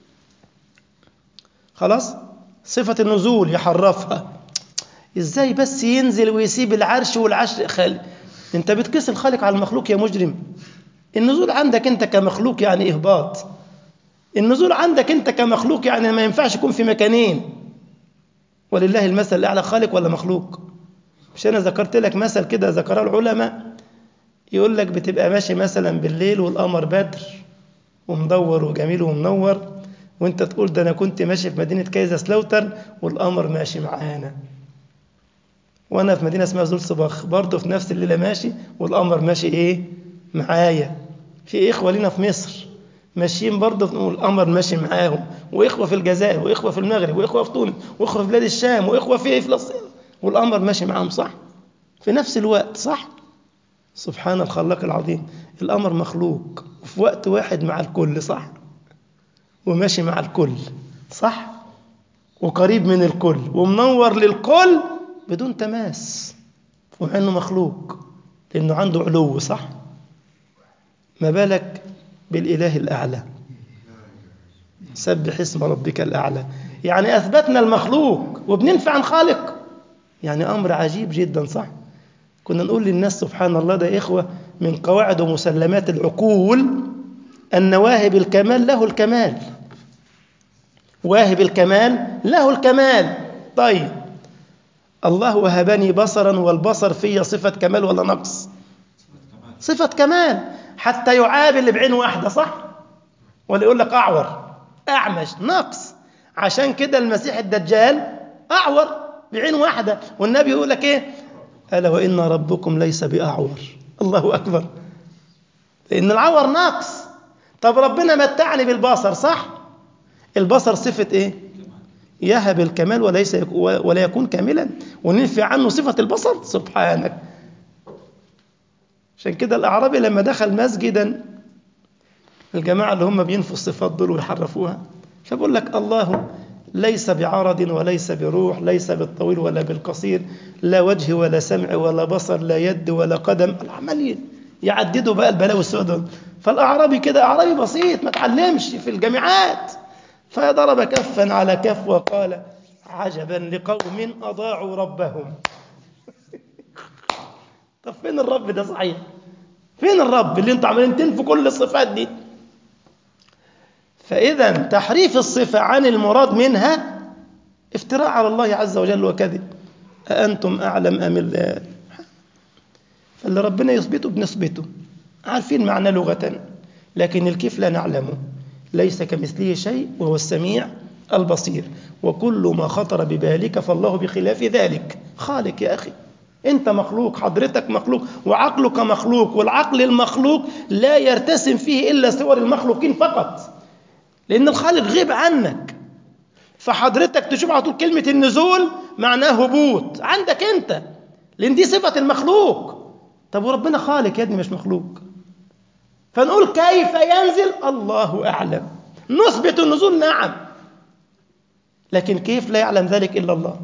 خلاص صفة النزول يحرفها ازاي بس ينزل ويسيب العرش والعرش خالق انت بتقيس الخالق على المخلوق يا مجرم النزول عندك انت كمخلوق يعني اهباط النزول عندك انت كمخلوق يعني ما ينفعش يكون في مكانين ولله المثل الاعلى خالق ولا مخلوق مش انا ذكرت لك مثل كده ذكره العلماء يقول لك بتبقى ماشي مثلا بالليل والقمر بدر ومدور وجميل ومنور وانت تقول ده انا كنت ماشي في مدينه كايزاسلاوتر والقمر ماشي معانا وانا في مدينه اسمها زولسباخ برضه في نفس الليله ماشي والقمر ماشي ايه معايا في اخوه لينا في مصر ماشيين برضه والقمر ماشي معاهم واخوه في الجزائر واخوه في المغرب واخوه في تونس واخوه في بلاد الشام واخوه في فلسطين والقمر ماشي معاهم صح في نفس الوقت صح سبحان الخلاق العظيم القمر مخلوق وفي وقت واحد مع الكل صح وماشي مع الكل صح وقريب من الكل ومنور للكل بدون تماس ومع انه مخلوق لانه عنده علو صح ما بالك بالاله الاعلى سبح اسم ربك الاعلى يعني اثبتنا المخلوق وبننفع عن خالق يعني امر عجيب جدا صح كنا نقول للناس سبحان الله ده إخوة من قواعد ومسلمات العقول أن واهب الكمال له الكمال واهب الكمال له الكمال طيب الله وهبني بصرا والبصر فيه صفة كمال ولا نقص صفة كمال حتى يعاب اللي بعين واحدة صح ولا يقول لك أعور أعمش نقص عشان كده المسيح الدجال أعور بعين واحدة والنبي يقول لك إيه ألا وإن ربكم ليس بأعور الله أكبر لأن العور نقص طب ربنا متعني بالبصر صح البصر صفة إيه يهب الكمال وليس ولا يكون كاملا وننفي عنه صفة البصر سبحانك عشان كده الأعرابي لما دخل مسجدا الجماعة اللي هم بينفوا الصفات دول ويحرفوها فبقول لك الله ليس بعرض وليس بروح ليس بالطويل ولا بالقصير لا وجه ولا سمع ولا بصر لا يد ولا قدم العمل يعددوا بقى البلاوي السوداء فالأعرابي كده أعرابي بسيط ما تعلمش في الجامعات فضرب كفا على كف وقال عجبا لقوم أضاعوا ربهم طب فين الرب ده صحيح فين الرب اللي انتوا عمالين تنفوا كل الصفات دي فإذا تحريف الصفة عن المراد منها افتراء على الله عز وجل وكذب أأنتم أعلم أم الله فاللي ربنا يثبته بنثبته عارفين معنى لغة لكن الكيف لا نعلمه ليس كمثله شيء وهو السميع البصير وكل ما خطر ببالك فالله بخلاف ذلك خالق يا أخي أنت مخلوق حضرتك مخلوق وعقلك مخلوق والعقل المخلوق لا يرتسم فيه إلا صور المخلوقين فقط لأن الخالق غيب عنك فحضرتك تشوف على طول كلمة النزول معناه هبوط عندك أنت لأن دي صفة المخلوق طب وربنا خالق يا ابني مش مخلوق فنقول كيف ينزل الله أعلم نثبت النزول نعم لكن كيف لا يعلم ذلك إلا الله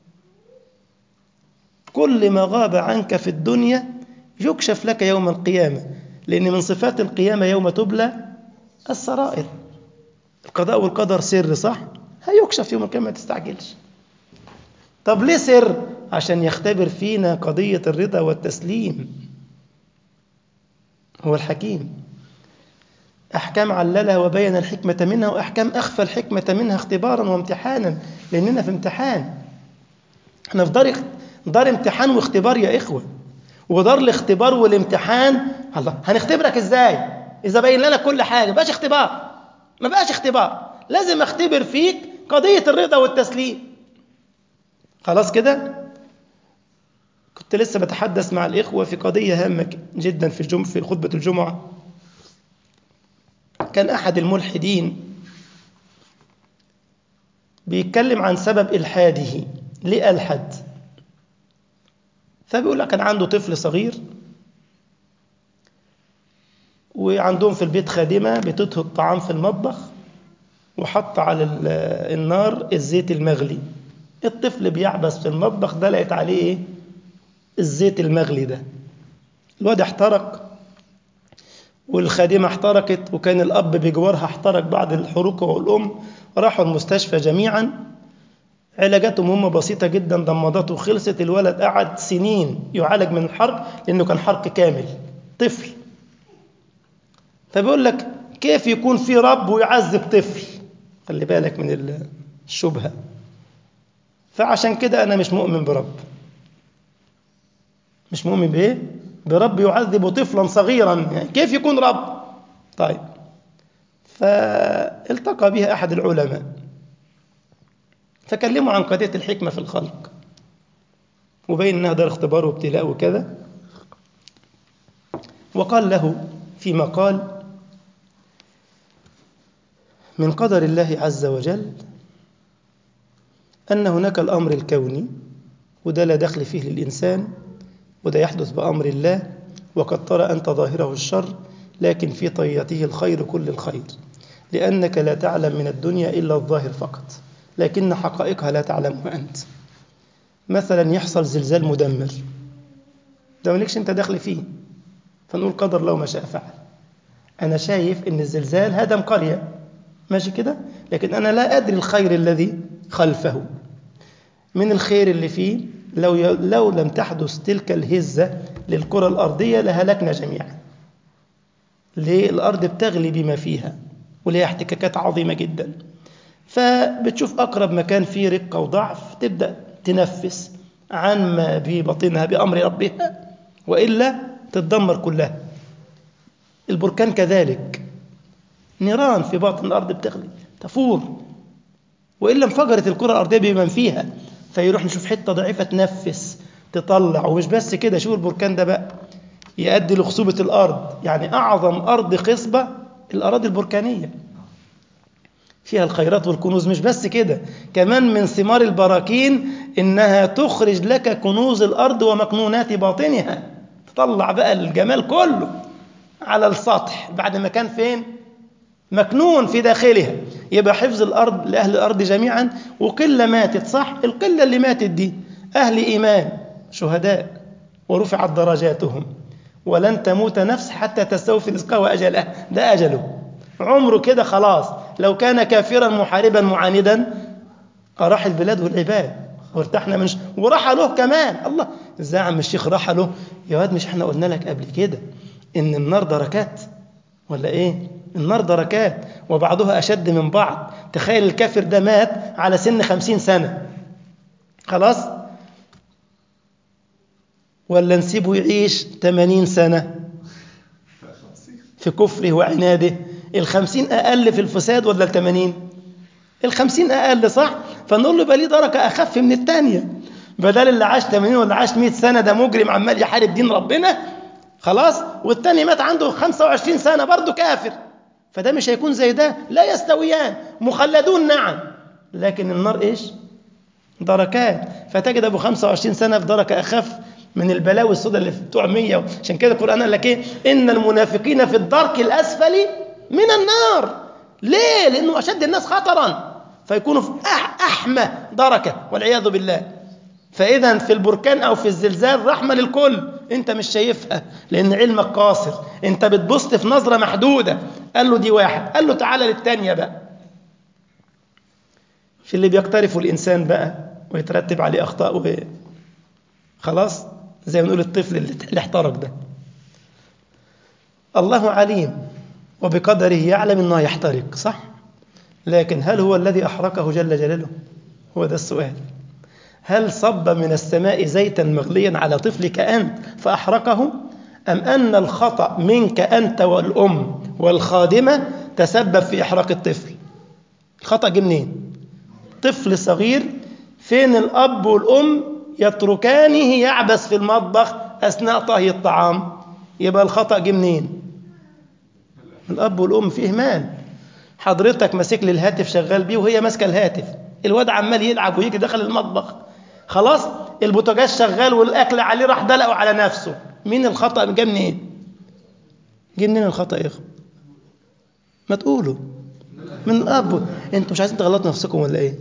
كل ما غاب عنك في الدنيا يكشف لك يوم القيامة لأن من صفات القيامة يوم تبلى السرائر القضاء والقدر سر صح هيكشف يوم القيامة ما تستعجلش طب ليه سر عشان يختبر فينا قضية الرضا والتسليم هو الحكيم أحكام عللها وبين الحكمة منها وأحكام أخفى الحكمة منها اختبارا وامتحانا لأننا في امتحان احنا في دار دار امتحان واختبار يا إخوة ودار الاختبار والامتحان الله هنختبرك ازاي إذا بين لنا كل حاجة ما بقاش اختبار ما بقاش اختبار لازم اختبر فيك قضية الرضا والتسليم خلاص كده كنت لسه بتحدث مع الإخوة في قضية هامة جدا في الجم في خطبة الجمعة كان أحد الملحدين بيتكلم عن سبب إلحاده ليه ألحد فبيقول لك كان عنده طفل صغير وعندهم في البيت خادمة بتطهي الطعام في المطبخ وحط على النار الزيت المغلي الطفل بيعبس في المطبخ دلقت عليه ايه الزيت المغلي ده الواد احترق والخادمة احترقت وكان الأب بجوارها احترق بعد الحروق والأم راحوا المستشفى جميعا علاجاتهم هم بسيطة جدا ضماداته خلصت الولد قعد سنين يعالج من الحرق لأنه كان حرق كامل طفل فبيقول لك كيف يكون في رب ويعذب طفل خلي بالك من الشبهة فعشان كده أنا مش مؤمن برب مش مؤمن بإيه؟ برب يعذب طفلا صغيرا يعني كيف يكون رب؟ طيب فالتقى بها أحد العلماء فكلموا عن قضية الحكمة في الخلق وبين أنها دار اختبار وابتلاء وكذا وقال له في مقال من قدر الله عز وجل أن هناك الأمر الكوني وده لا دخل فيه للإنسان وده يحدث بأمر الله وقد ترى أنت ظاهره الشر لكن في طيته الخير كل الخير لأنك لا تعلم من الدنيا إلا الظاهر فقط لكن حقائقها لا تعلمها أنت مثلا يحصل زلزال مدمر ده مالكش أنت دخل فيه فنقول قدر الله ما شاء فعل أنا شايف أن الزلزال هدم قرية ماشي كده لكن أنا لا أدري الخير الذي خلفه من الخير اللي فيه لو لو لم تحدث تلك الهزة للكرة الأرضية لهلكنا جميعا ليه الأرض بتغلي بما فيها وليها احتكاكات عظيمة جدا فبتشوف أقرب مكان فيه رقة وضعف تبدأ تنفس عن ما ببطنها بأمر ربها وإلا تتدمر كلها البركان كذلك نيران في باطن الأرض بتغلي تفور وإلا انفجرت الكرة الأرضية بمن فيها فيروح نشوف حتة ضعيفة تنفس تطلع ومش بس كده شوف البركان ده بقى يؤدي لخصوبة الأرض يعني أعظم أرض خصبة الأراضي البركانية فيها الخيرات والكنوز مش بس كده كمان من ثمار البراكين إنها تخرج لك كنوز الأرض ومكنونات باطنها تطلع بقى الجمال كله على السطح بعد ما كان فين مكنون في داخلها يبقى حفظ الأرض لأهل الأرض جميعا وقلة ماتت صح القلة اللي ماتت دي أهل إيمان شهداء ورفعت درجاتهم ولن تموت نفس حتى تستوفي رزقها وأجلها ده أجله عمره كده خلاص لو كان كافرا محاربا معاندا أراح البلاد والعباد وارتحنا من ش... ورحله كمان الله ازاي يا عم الشيخ رحله يا واد مش احنا قلنا لك قبل كده ان النار دركات ولا ايه النار دركات وبعضها اشد من بعض تخيل الكافر ده مات على سن خمسين سنة خلاص ولا نسيبه يعيش 80 سنة في كفره وعناده الخمسين أقل في الفساد ولا الثمانين الخمسين أقل صح فنقول له يبقى ليه درجة أخف من الثانية بدل اللي عاش 80 ولا عاش 100 سنة ده مجرم عمال يحارب دين ربنا خلاص والتاني مات عنده 25 سنة برضه كافر فده مش هيكون زي ده لا يستويان مخلدون نعم لكن النار ايش دركات فتجد ابو 25 سنة في دركة أخف من البلاوي السوداء اللي بتوع 100 عشان كده القرآن قال لك ايه إن المنافقين في الدرك الأسفل من النار ليه لأنه أشد الناس خطرا فيكونوا في أح أحمى دركة والعياذ بالله فإذا في البركان أو في الزلزال رحمة للكل أنت مش شايفها لأن علمك قاصر أنت بتبص في نظرة محدودة قال له دي واحد قال له تعالى للتانية بقى في اللي بيقترفه الإنسان بقى ويترتب عليه أخطاء و... خلاص زي ما نقول الطفل اللي احترق ده الله عليم وبقدره يعلم أنه يحترق صح لكن هل هو الذي أحرقه جل جلاله هو ده السؤال هل صب من السماء زيتا مغليا على طفلك أنت فأحرقه أم أن الخطأ منك أنت والأم والخادمة تسبب في إحراق الطفل الخطأ جه منين طفل صغير فين الأب والأم يتركانه يعبث في المطبخ أثناء طهي الطعام يبقى الخطأ جه منين الأب والأم في إهمال حضرتك ماسك لي الهاتف شغال بيه وهي ماسكة الهاتف الواد عمال يلعب ويجي دخل المطبخ خلاص البوتاجاز شغال والأكل عليه راح دلقه على نفسه مين الخطأ جه منين جه منين الخطأ يا اخو ما تقولوا من الأب انتوا مش عايزين تغلطوا نفسكم ولا ايه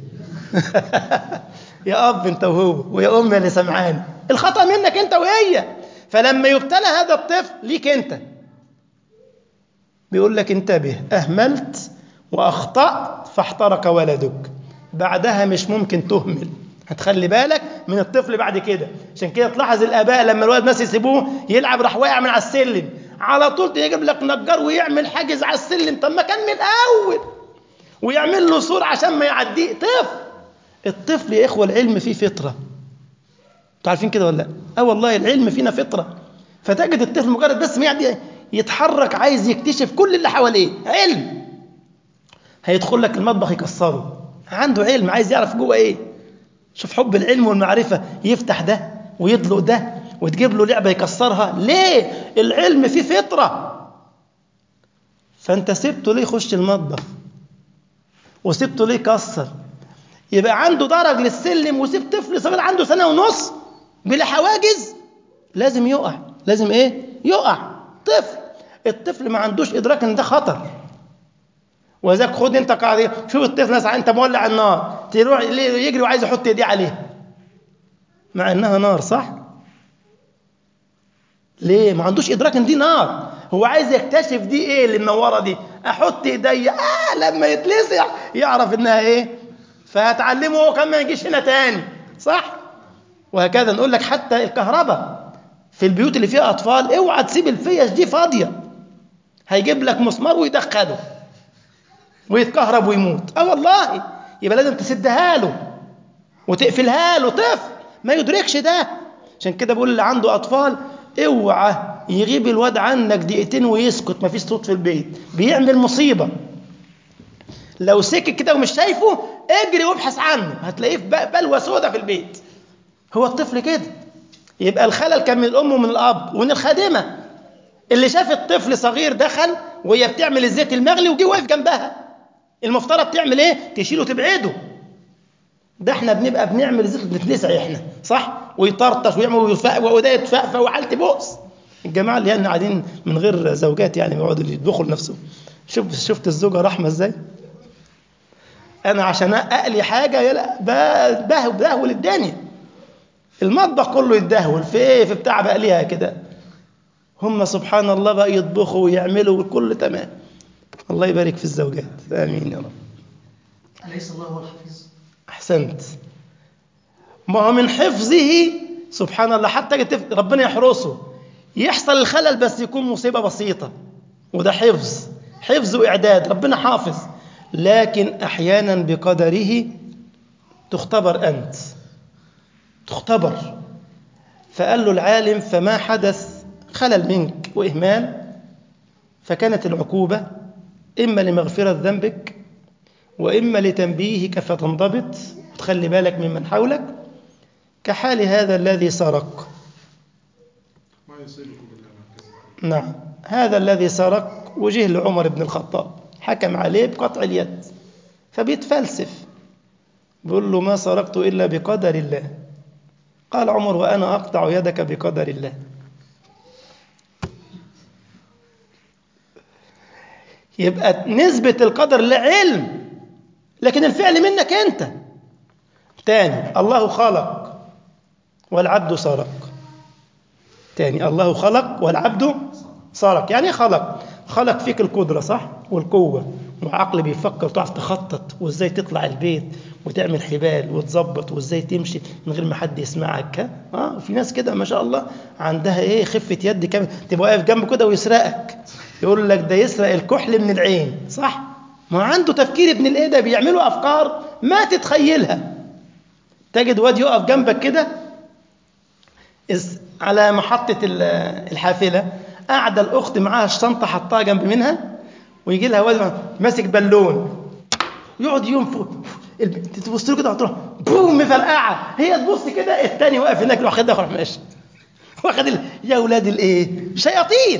يا أب أنت وهو ويا أم اللي سمعاني الخطأ منك أنت وهي فلما يبتلى هذا الطفل ليك أنت بيقول لك انتبه أهملت وأخطأت فاحترق ولدك بعدها مش ممكن تهمل هتخلي بالك من الطفل بعد كده عشان كده تلاحظ الآباء لما الولد ناس يسيبوه يلعب راح واقع من على السلم على طول يجيب لك نجار ويعمل حاجز على السلم طب ما كان من الأول ويعمل له سور عشان ما يعديه طفل الطفل يا إخوة العلم فيه فطرة انتوا عارفين كده ولا لا؟ اه والله العلم فينا فطرة فتجد الطفل مجرد بس ما يعدي يتحرك عايز يكتشف كل اللي حواليه علم هيدخل لك المطبخ يكسره عنده علم عايز يعرف جوه ايه شوف حب العلم والمعرفة يفتح ده ويطلق ده وتجيب له لعبة يكسرها ليه العلم فيه فطرة فانت سبته ليه يخش المطبخ وسبته ليه يكسر يبقى عنده درج للسلم وسيب طفل صغير عنده سنة ونص بلا حواجز لازم يقع لازم ايه يقع طفل الطفل ما عندوش ادراك ان ده خطر وذاك خد انت قاعد شوف الطفل ناس انت مولع النار تروح يجري وعايز يحط ايديه عليها مع انها نار صح ليه ما عندوش ادراك ان دي نار هو عايز يكتشف دي ايه اللي منوره دي احط ايدي اه لما يتلسع يعرف انها ايه فهتعلمه هو كمان ما يجيش هنا تاني صح وهكذا نقول لك حتى الكهرباء في البيوت اللي فيها اطفال اوعى تسيب الفيش دي فاضيه هيجيب لك مسمار ويدخله ويتكهرب ويموت اه والله يبقى لازم تسدها له وتقفلها له طفل ما يدركش ده عشان كده بقول اللي عنده اطفال اوعى يغيب الواد عنك دقيقتين ويسكت مفيش صوت في البيت بيعمل مصيبة لو سكت كده ومش شايفه اجري وابحث عنه هتلاقيه في ب- بلوى سودة في البيت هو الطفل كده يبقى الخلل كان من الأم ومن الأب ومن الخادمة اللي شاف الطفل صغير دخل وهي بتعمل الزيت المغلي وجي واقف جنبها المفترض تعمل ايه تشيله تبعده ده احنا بنبقى بنعمل زيت بنتلسع احنا صح ويطرطش ويعمل ويفق وده يتفقفق وحالتي بؤس الجماعه اللي يعني قاعدين من غير زوجات يعني بيقعدوا يطبخوا لنفسهم شوف شفت الزوجه رحمه ازاي انا عشان اقلي حاجه يلا ب- بهو بهول الدنيا المطبخ كله يتدهول في ايه في بتاع بقليها كده هم سبحان الله بقى يطبخوا ويعملوا والكل تمام الله يبارك في الزوجات امين يا رب أليس الله هو الحفيظ؟ احسنت ما هو من حفظه سبحان الله حتى تف- ربنا يحرسه يحصل الخلل بس يكون مصيبه بسيطه وده حفظ حفظ واعداد ربنا حافظ لكن احيانا بقدره تختبر انت تختبر فقال له العالم فما حدث خلل منك واهمال فكانت العقوبه اما لمغفره ذنبك وإما لتنبيهك فتنضبط وتخلي بالك ممن حولك كحال هذا الذي سرق ما يصيبكم إلا ما كسبتم نعم هذا الذي سرق وجه لعمر بن الخطاب حكم عليه بقطع اليد فبيتفلسف بيقول له ما سرقت إلا بقدر الله قال عمر وأنا أقطع يدك بقدر الله يبقى نسبة القدر لعلم لكن الفعل منك أنت تاني الله خلق والعبد سرق تاني الله خلق والعبد سرق يعني إيه خلق خلق فيك القدرة صح والقوة وعقل بيفكر تعرف تخطط وازاي تطلع البيت وتعمل حبال وتظبط وازاي تمشي من غير ما حد يسمعك ها؟ اه في ناس كده ما شاء الله عندها ايه خفة يد كامل تبقى واقف جنبه كده ويسرقك يقول لك ده يسرق الكحل من العين صح ما عنده تفكير ابن الايه ده بيعملوا افكار ما تتخيلها تجد واد يقف جنبك كده إز- على محطة ال- الحافلة قاعدة الأخت معاها الشنطة حطها جنب منها ويجي لها واد ماسك بالون يقعد ينفخ البنت تبص له كده وتروح بوم مفرقعة هي تبص كده التاني واقف هناك يروح واخدها ويروح ماشي واخد ال... يا أولاد الإيه؟ شياطين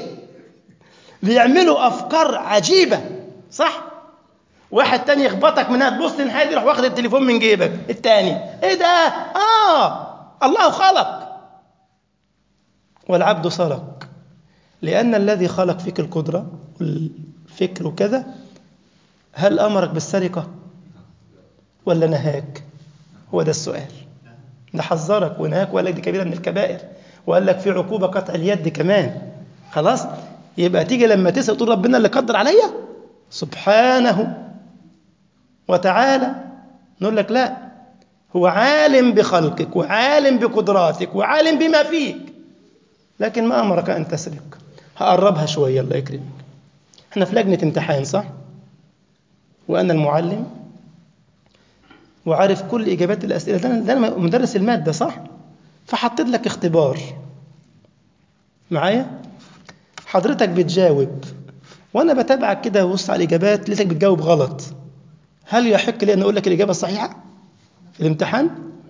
بيعملوا أفكار عجيبة صح؟ واحد تاني يخبطك منها تبص للحاجة يروح واخد التليفون من جيبك التاني ايه ده؟ اه الله خلق والعبد سرق لأن الذي خلق فيك القدرة والفكر وكذا هل أمرك بالسرقة ولا نهاك هو ده السؤال ده حذرك ونهاك وقال لك دي كبيرة من الكبائر وقال لك في عقوبة قطع اليد كمان خلاص يبقى تيجي لما تسأل تقول ربنا اللي قدر عليا سبحانه وتعالى نقول لك لا هو عالم بخلقك وعالم بقدراتك وعالم بما فيك لكن ما أمرك أن تسرق هقربها شوية الله يكرمك احنا في لجنة امتحان صح وأنا المعلم وعارف كل إجابات الأسئلة ده أنا- ده أنا مدرس المادة صح فحطيت لك اختبار معايا حضرتك بتجاوب وأنا بتابعك كده وبص على الإجابات لقيتك بتجاوب غلط هل يحق لي أن أقول لك الإجابة الصحيحة في الامتحان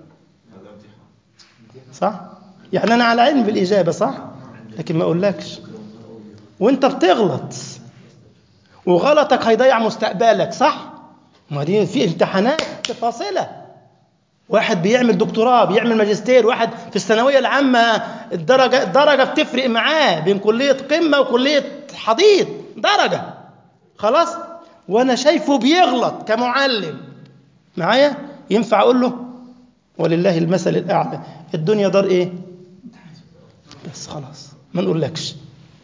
صح يعني أنا على علم بالإجابة صح لكن ما أقولكش وأنت بتغلط وغلطك هيضيع مستقبلك صح ما دي في امتحانات فاصلة واحد بيعمل دكتوراه بيعمل ماجستير واحد في الثانوية العامة الدرجة الدرجة بتفرق معاه بين كلية قمة وكلية حضيض درجة خلاص وأنا شايفه بيغلط كمعلم معايا ينفع أقول له ولله المثل الأعلى الدنيا دار إيه بس خلاص ما نقولكش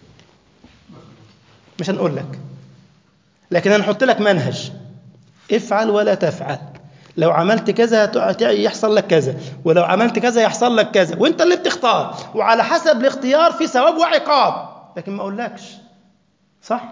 مش هنقول لك لكن هنحط لك منهج افعل ولا تفعل لو عملت كذا هت- يحصل لك كذا ولو عملت كذا يحصل لك كذا وانت اللي بتختار وعلى حسب الاختيار في ثواب وعقاب لكن ما اقولكش صح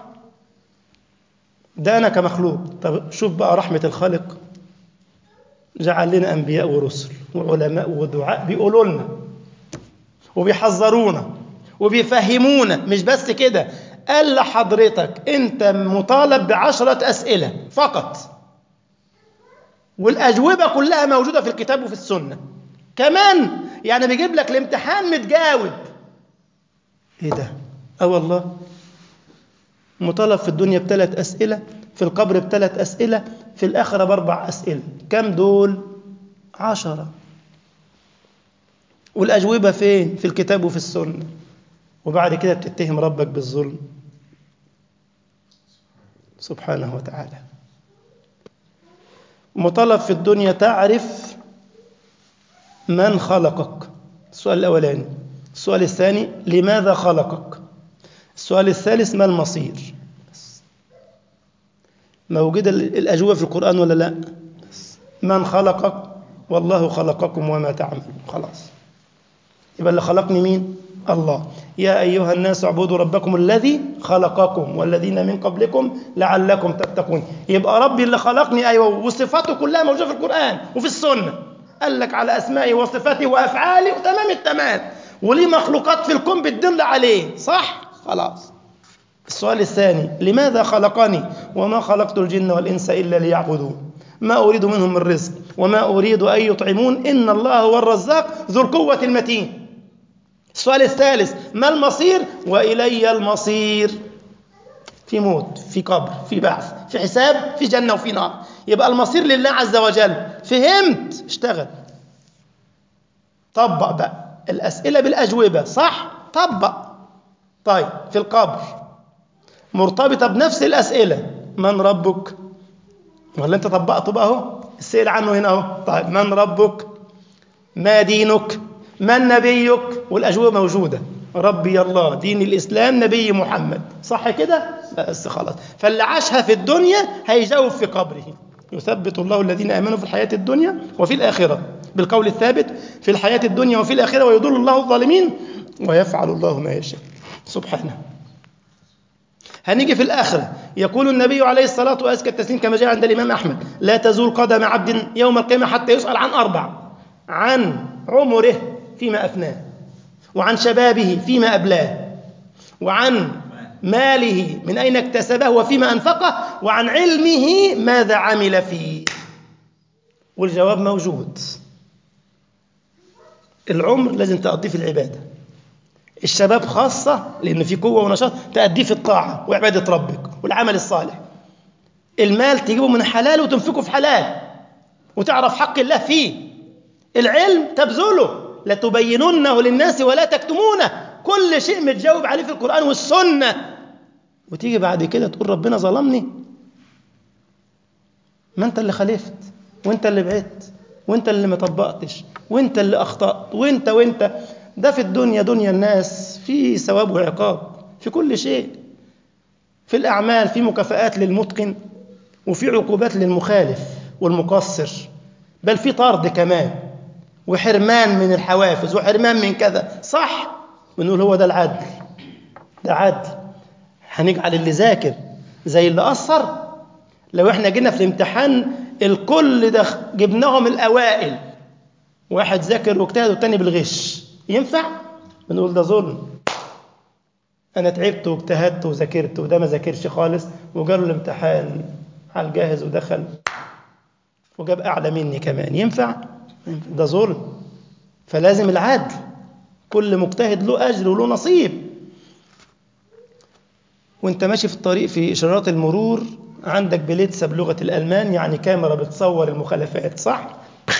ده انا كمخلوق طب شوف بقى رحمة الخالق جعل لنا انبياء ورسل وعلماء ودعاء بيقولوا لنا وبيحذرونا وبيفهمونا مش بس كده قال لحضرتك انت مطالب بعشرة أسئلة فقط والأجوبة كلها موجودة في الكتاب وفي السنة كمان يعني بيجيب لك الامتحان متجاوب ايه ده اه والله مطالب في الدنيا بثلاث أسئلة في القبر بثلاث أسئلة في الآخرة بأربع أسئلة كم دول عشرة والأجوبة فين في الكتاب وفي السنة وبعد كده بتتهم ربك بالظلم سبحانه وتعالى مطالب في الدنيا تعرف من خلقك السؤال الأولاني السؤال الثاني لماذا خلقك السؤال الثالث ما المصير موجودة الأجوبة في القرآن ولا لا من خلقك والله خلقكم وما تعملون خلاص يبقى اللي خلقني مين الله يا أيها الناس اعبدوا ربكم الذي خلقكم والذين من قبلكم لعلكم تتقون يبقى ربي اللي خلقني أيوة وصفاته كلها موجودة في القرآن وفي السنة قال لك على أسمائه وصفاته وأفعاله وتمام التمام وليه مخلوقات في الكون بتدل عليه صح خلاص السؤال الثاني لماذا خلقني وما خلقت الجن والإنس إلا ليعبدون ما أريد منهم من رزق وما أريد أن يطعمون إن الله هو الرزاق ذو القوة المتين السؤال الثالث ما المصير وإلي المصير في موت في قبر في بعث في حساب في جنة وفي نار يبقى المصير لله عز وجل فهمت اشتغل طبق بقى الأسئلة بالأجوبة صح طبق طيب في القبر مرتبطة بنفس الأسئلة من ربك ولا أنت طبقته بقى أهو السئل عنه هنا أهو طيب من ربك ما دينك من نبيك والأجوبة موجودة ربي الله دين الإسلام نبي محمد صح كده بس خلاص فاللي عاشها في الدنيا هيجاوب في قبره يثبت الله الذين آمنوا في الحياة الدنيا وفي الآخرة بالقول الثابت في الحياة الدنيا وفي الآخرة ويضل الله الظالمين ويفعل الله ما يشاء سبحانه هنيجي في الآخرة يقول النبي عليه الصلاة وأزكى التسليم كما جاء عند الإمام أحمد لا تزول قدم عبد يوم القيامة حتى يسأل عن أربع عن عمره فيما أفناه وعن شبابه فيما أبلاه وعن ماله من أين اكتسبه وفيما أنفقه وعن علمه ماذا عمل فيه والجواب موجود العمر لازم تقضيه في العبادة الشباب خاصة لأن في قوة ونشاط تأديه في الطاعة وعبادة ربك والعمل الصالح المال تجيبه من حلال وتنفقه في حلال وتعرف حق الله فيه العلم تبذله لتبيننه للناس ولا تكتمونه كل شيء متجاوب عليه في القرآن والسنة وتيجي بعد كده تقول ربنا ظلمني ما انت اللي خالفت وانت اللي بعدت وانت اللي ما طبقتش وانت اللي اخطأت وانت وانت ده في الدنيا دنيا الناس في ثواب وعقاب في كل شيء في الأعمال في مكافآت للمتقن وفي عقوبات للمخالف والمقصر بل في طرد كمان وحرمان من الحوافز وحرمان من كذا صح بنقول هو ده العدل ده عدل هنجعل اللي ذاكر زي اللي قصر لو احنا جينا في الامتحان الكل ده جبناهم الأوائل واحد ذاكر واجتهد والتاني بالغش ينفع؟ بنقول ده ظلم أنا تعبت واجتهدت وذاكرت وده ما ذاكرش خالص وجاله الامتحان على الجاهز ودخل وجاب أعلى مني كمان ينفع؟ ده ظلم فلازم العدل كل مجتهد له أجر وله نصيب وانت ماشي في الطريق في إشارات المرور عندك بليتسا بلغة الألمان يعني كاميرا بتصور المخالفات صح؟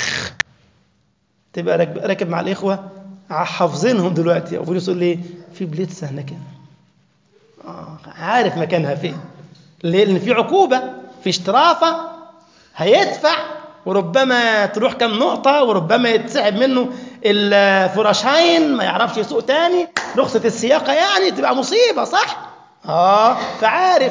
تبقى راكب مع الإخوة حافظينهم دلوقتي أبو يوسف يقول لي في بليتسا هنا كده آه عارف مكانها فين ليه؟ لأن في عقوبة في اشترافة هيدفع وربما تروح كم نقطة وربما يتسحب منه الفراشاين ما يعرفش يسوق تاني رخصة السياقة يعني تبقى مصيبة صح؟ آه فعارف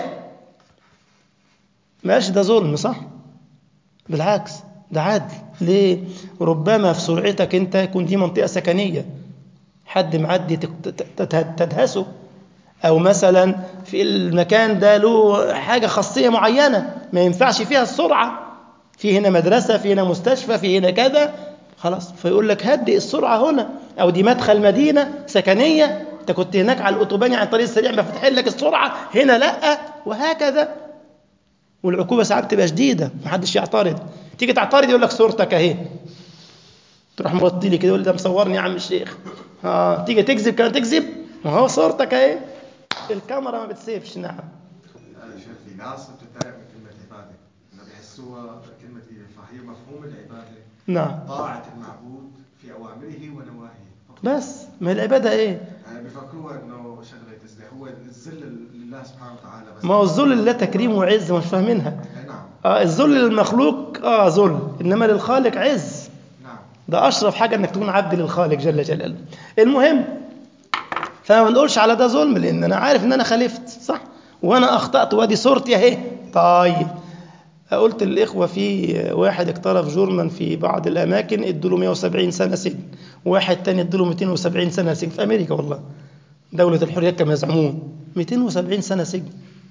ماشي ده ظلم صح؟ بالعكس ده عدل ليه؟ ربما في سرعتك انت يكون دي منطقة سكنية حد معدي تدهسه أو مثلا في المكان ده له حاجة خاصية معينة ما ينفعش فيها السرعة في هنا مدرسة في هنا مستشفى في هنا كذا خلاص فيقول لك هدئ السرعة هنا أو دي مدخل مدينة سكنية انت كنت هناك على الاوتوبان يعني الطريق السريع مفتح لك السرعه هنا لا وهكذا والعقوبه ساعات تبقى شديده محدش يعترض تيجي تعترض يقول لك صورتك اهي تروح موطي لي كده يقول لي ده مصورني يا عم الشيخ اه تيجي تكذب كمان تكذب ما هو صورتك اهي الكاميرا ما بتسيبش نعم أنا شايف في ناس بتتضايق من كلمة عبادة إنه بيحسوها كلمة إيه فهي مفهوم العبادة نعم طاعة المعبود في أوامره ونواهيه فقط. بس ما هي العباده ايه يعني بيفكروها إنه شغلة تسليح هو الذل لله سبحانه وتعالى بس ما هو الذل لله تكريم وعز مش فاهمينها أي نعم اه الذل للمخلوق اه ذل انما للخالق عز نعم ده اشرف حاجه انك تكون عبد للخالق جل جلاله المهم فما بنقولش على ده ظلم لان انا عارف ان انا خالفت صح وانا اخطات وادي صورتي اهي طيب قلت للاخوه في واحد اقترف جرما في بعض الاماكن ادوا له 170 سنه سجن واحد تاني ادوا له 270 سنه سجن في امريكا والله دوله الحريات كما يزعمون 270 سنه سجن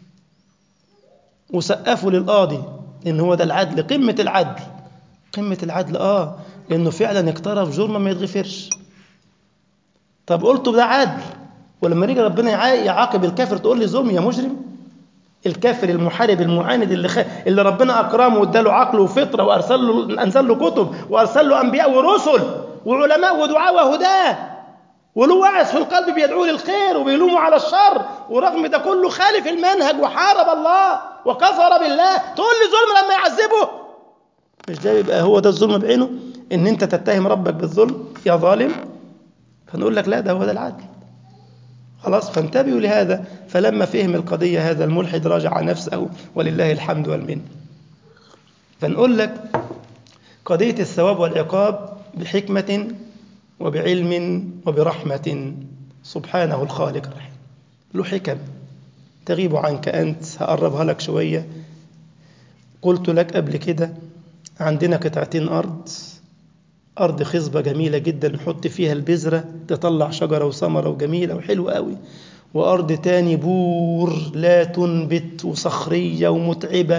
وسقفوا للقاضي ان هو ده العدل قمه العدل قمه العدل اه لانه فعلا اقترف جرما ما يتغفرش طب قلت ده عدل ولما يجي ربنا يعا- يعاقب الكافر تقول لي ظلم يا مجرم الكافر المحارب المعاند اللي خ... اللي ربنا اكرمه واداله عقل وفطره وارسل له انزل له كتب وارسل له انبياء ورسل وعلماء ودعاء وهداه وله واعظ في القلب بيدعوه للخير وبيلومه على الشر ورغم ده كله خالف المنهج وحارب الله وكفر بالله تقول لي ظلم لما يعذبه مش ده يبقى هو ده الظلم بعينه ان انت تتهم ربك بالظلم يا ظالم فنقول لك لا ده هو ده العدل خلاص فانتبهوا لهذا فلما فهم القضية هذا الملحد راجع نفسه ولله الحمد والمنه فنقول لك قضية الثواب والعقاب بحكمة وبعلم وبرحمة سبحانه الخالق الرحيم له حكم تغيب عنك أنت هقربها لك شوية قلت لك قبل كده عندنا قطعتين أرض أرض خصبة جميلة جدا نحط فيها البذرة تطلع شجرة وثمرة وجميلة وحلوة قوي وأرض تاني بور لا تنبت وصخرية ومتعبة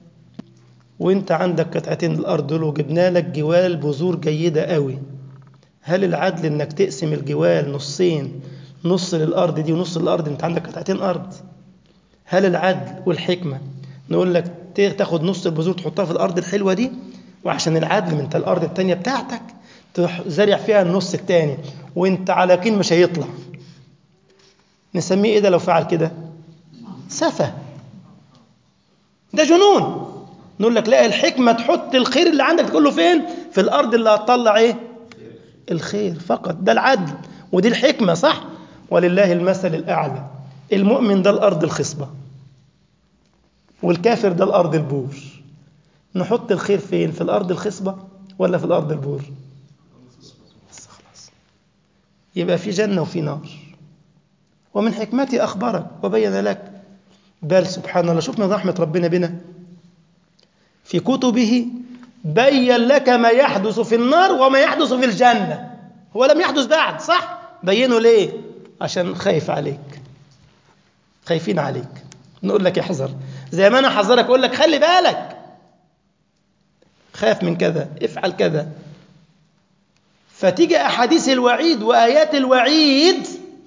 وانت عندك قطعتين الأرض دول وجبنا لك جوال بذور جيدة قوي هل العدل انك تقسم الجوال نصين نص للأرض دي ونص للأرض انت عندك قطعتين أرض هل العدل والحكمة نقول لك تاخد نص البذور تحطها في الأرض الحلوة دي وعشان العدل من انت الأرض التانية بتاعتك تروح زارع فيها النص التاني وانت على يقين مش هيطلع نسميه ايه ده لو فعل كده سفه ده جنون نقول لك لا الحكمة تحط الخير اللي عندك تقول له فين في الأرض اللي هتطلع ايه الخير فقط ده العدل ودي الحكمة صح ولله المثل الأعلى المؤمن ده الأرض الخصبة والكافر ده الأرض البور نحط الخير فين في الأرض الخصبة ولا في الأرض البور بس خلاص يبقى في جنة وفي نار ومن حكمته أخبرك وبين لك بل سبحان الله شوف من رحمة ربنا بنا في كتبه بين لك ما يحدث في النار وما يحدث في الجنة هو لم يحدث بعد صح بينه ليه عشان خايف عليك خايفين عليك نقول لك احذر زي ما انا حذرك اقول لك خلي بالك خاف من كذا افعل كذا فتيجي احاديث الوعيد وايات الوعيد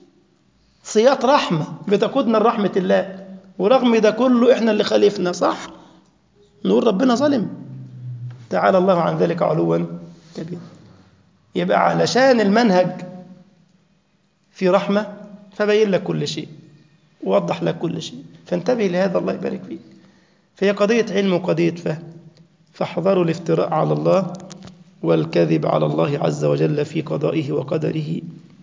صيات رحمه بتقودنا لرحمه الله ورغم ده كله احنا اللي خالفنا صح نقول ربنا ظلم تعالى الله عن ذلك علوا كبيرا يبقى علشان المنهج في رحمة فبين لك كل شيء ووضح لك كل شيء فانتبه لهذا الله يبارك فيك فهي قضية علم وقضية فهم فاحذروا الافتراء على الله والكذب على الله عز وجل في قضائه وقدره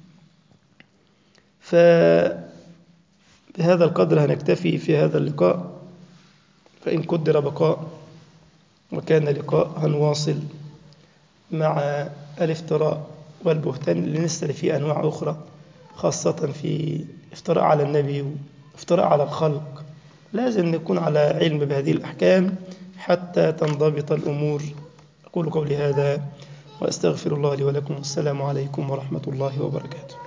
فبهذا القدر هنكتفي في هذا اللقاء فإن قدر بقاء وكان لقاء هنواصل مع الافتراء والبهتان اللي نسأل فيه أنواع أخرى خاصة في افتراء على النبي وافتراء على الخلق لازم نكون على علم بهذه الأحكام حتى تنضبط الأمور أقول قولي هذا وأستغفر الله لي ولكم والسلام عليكم ورحمة الله وبركاته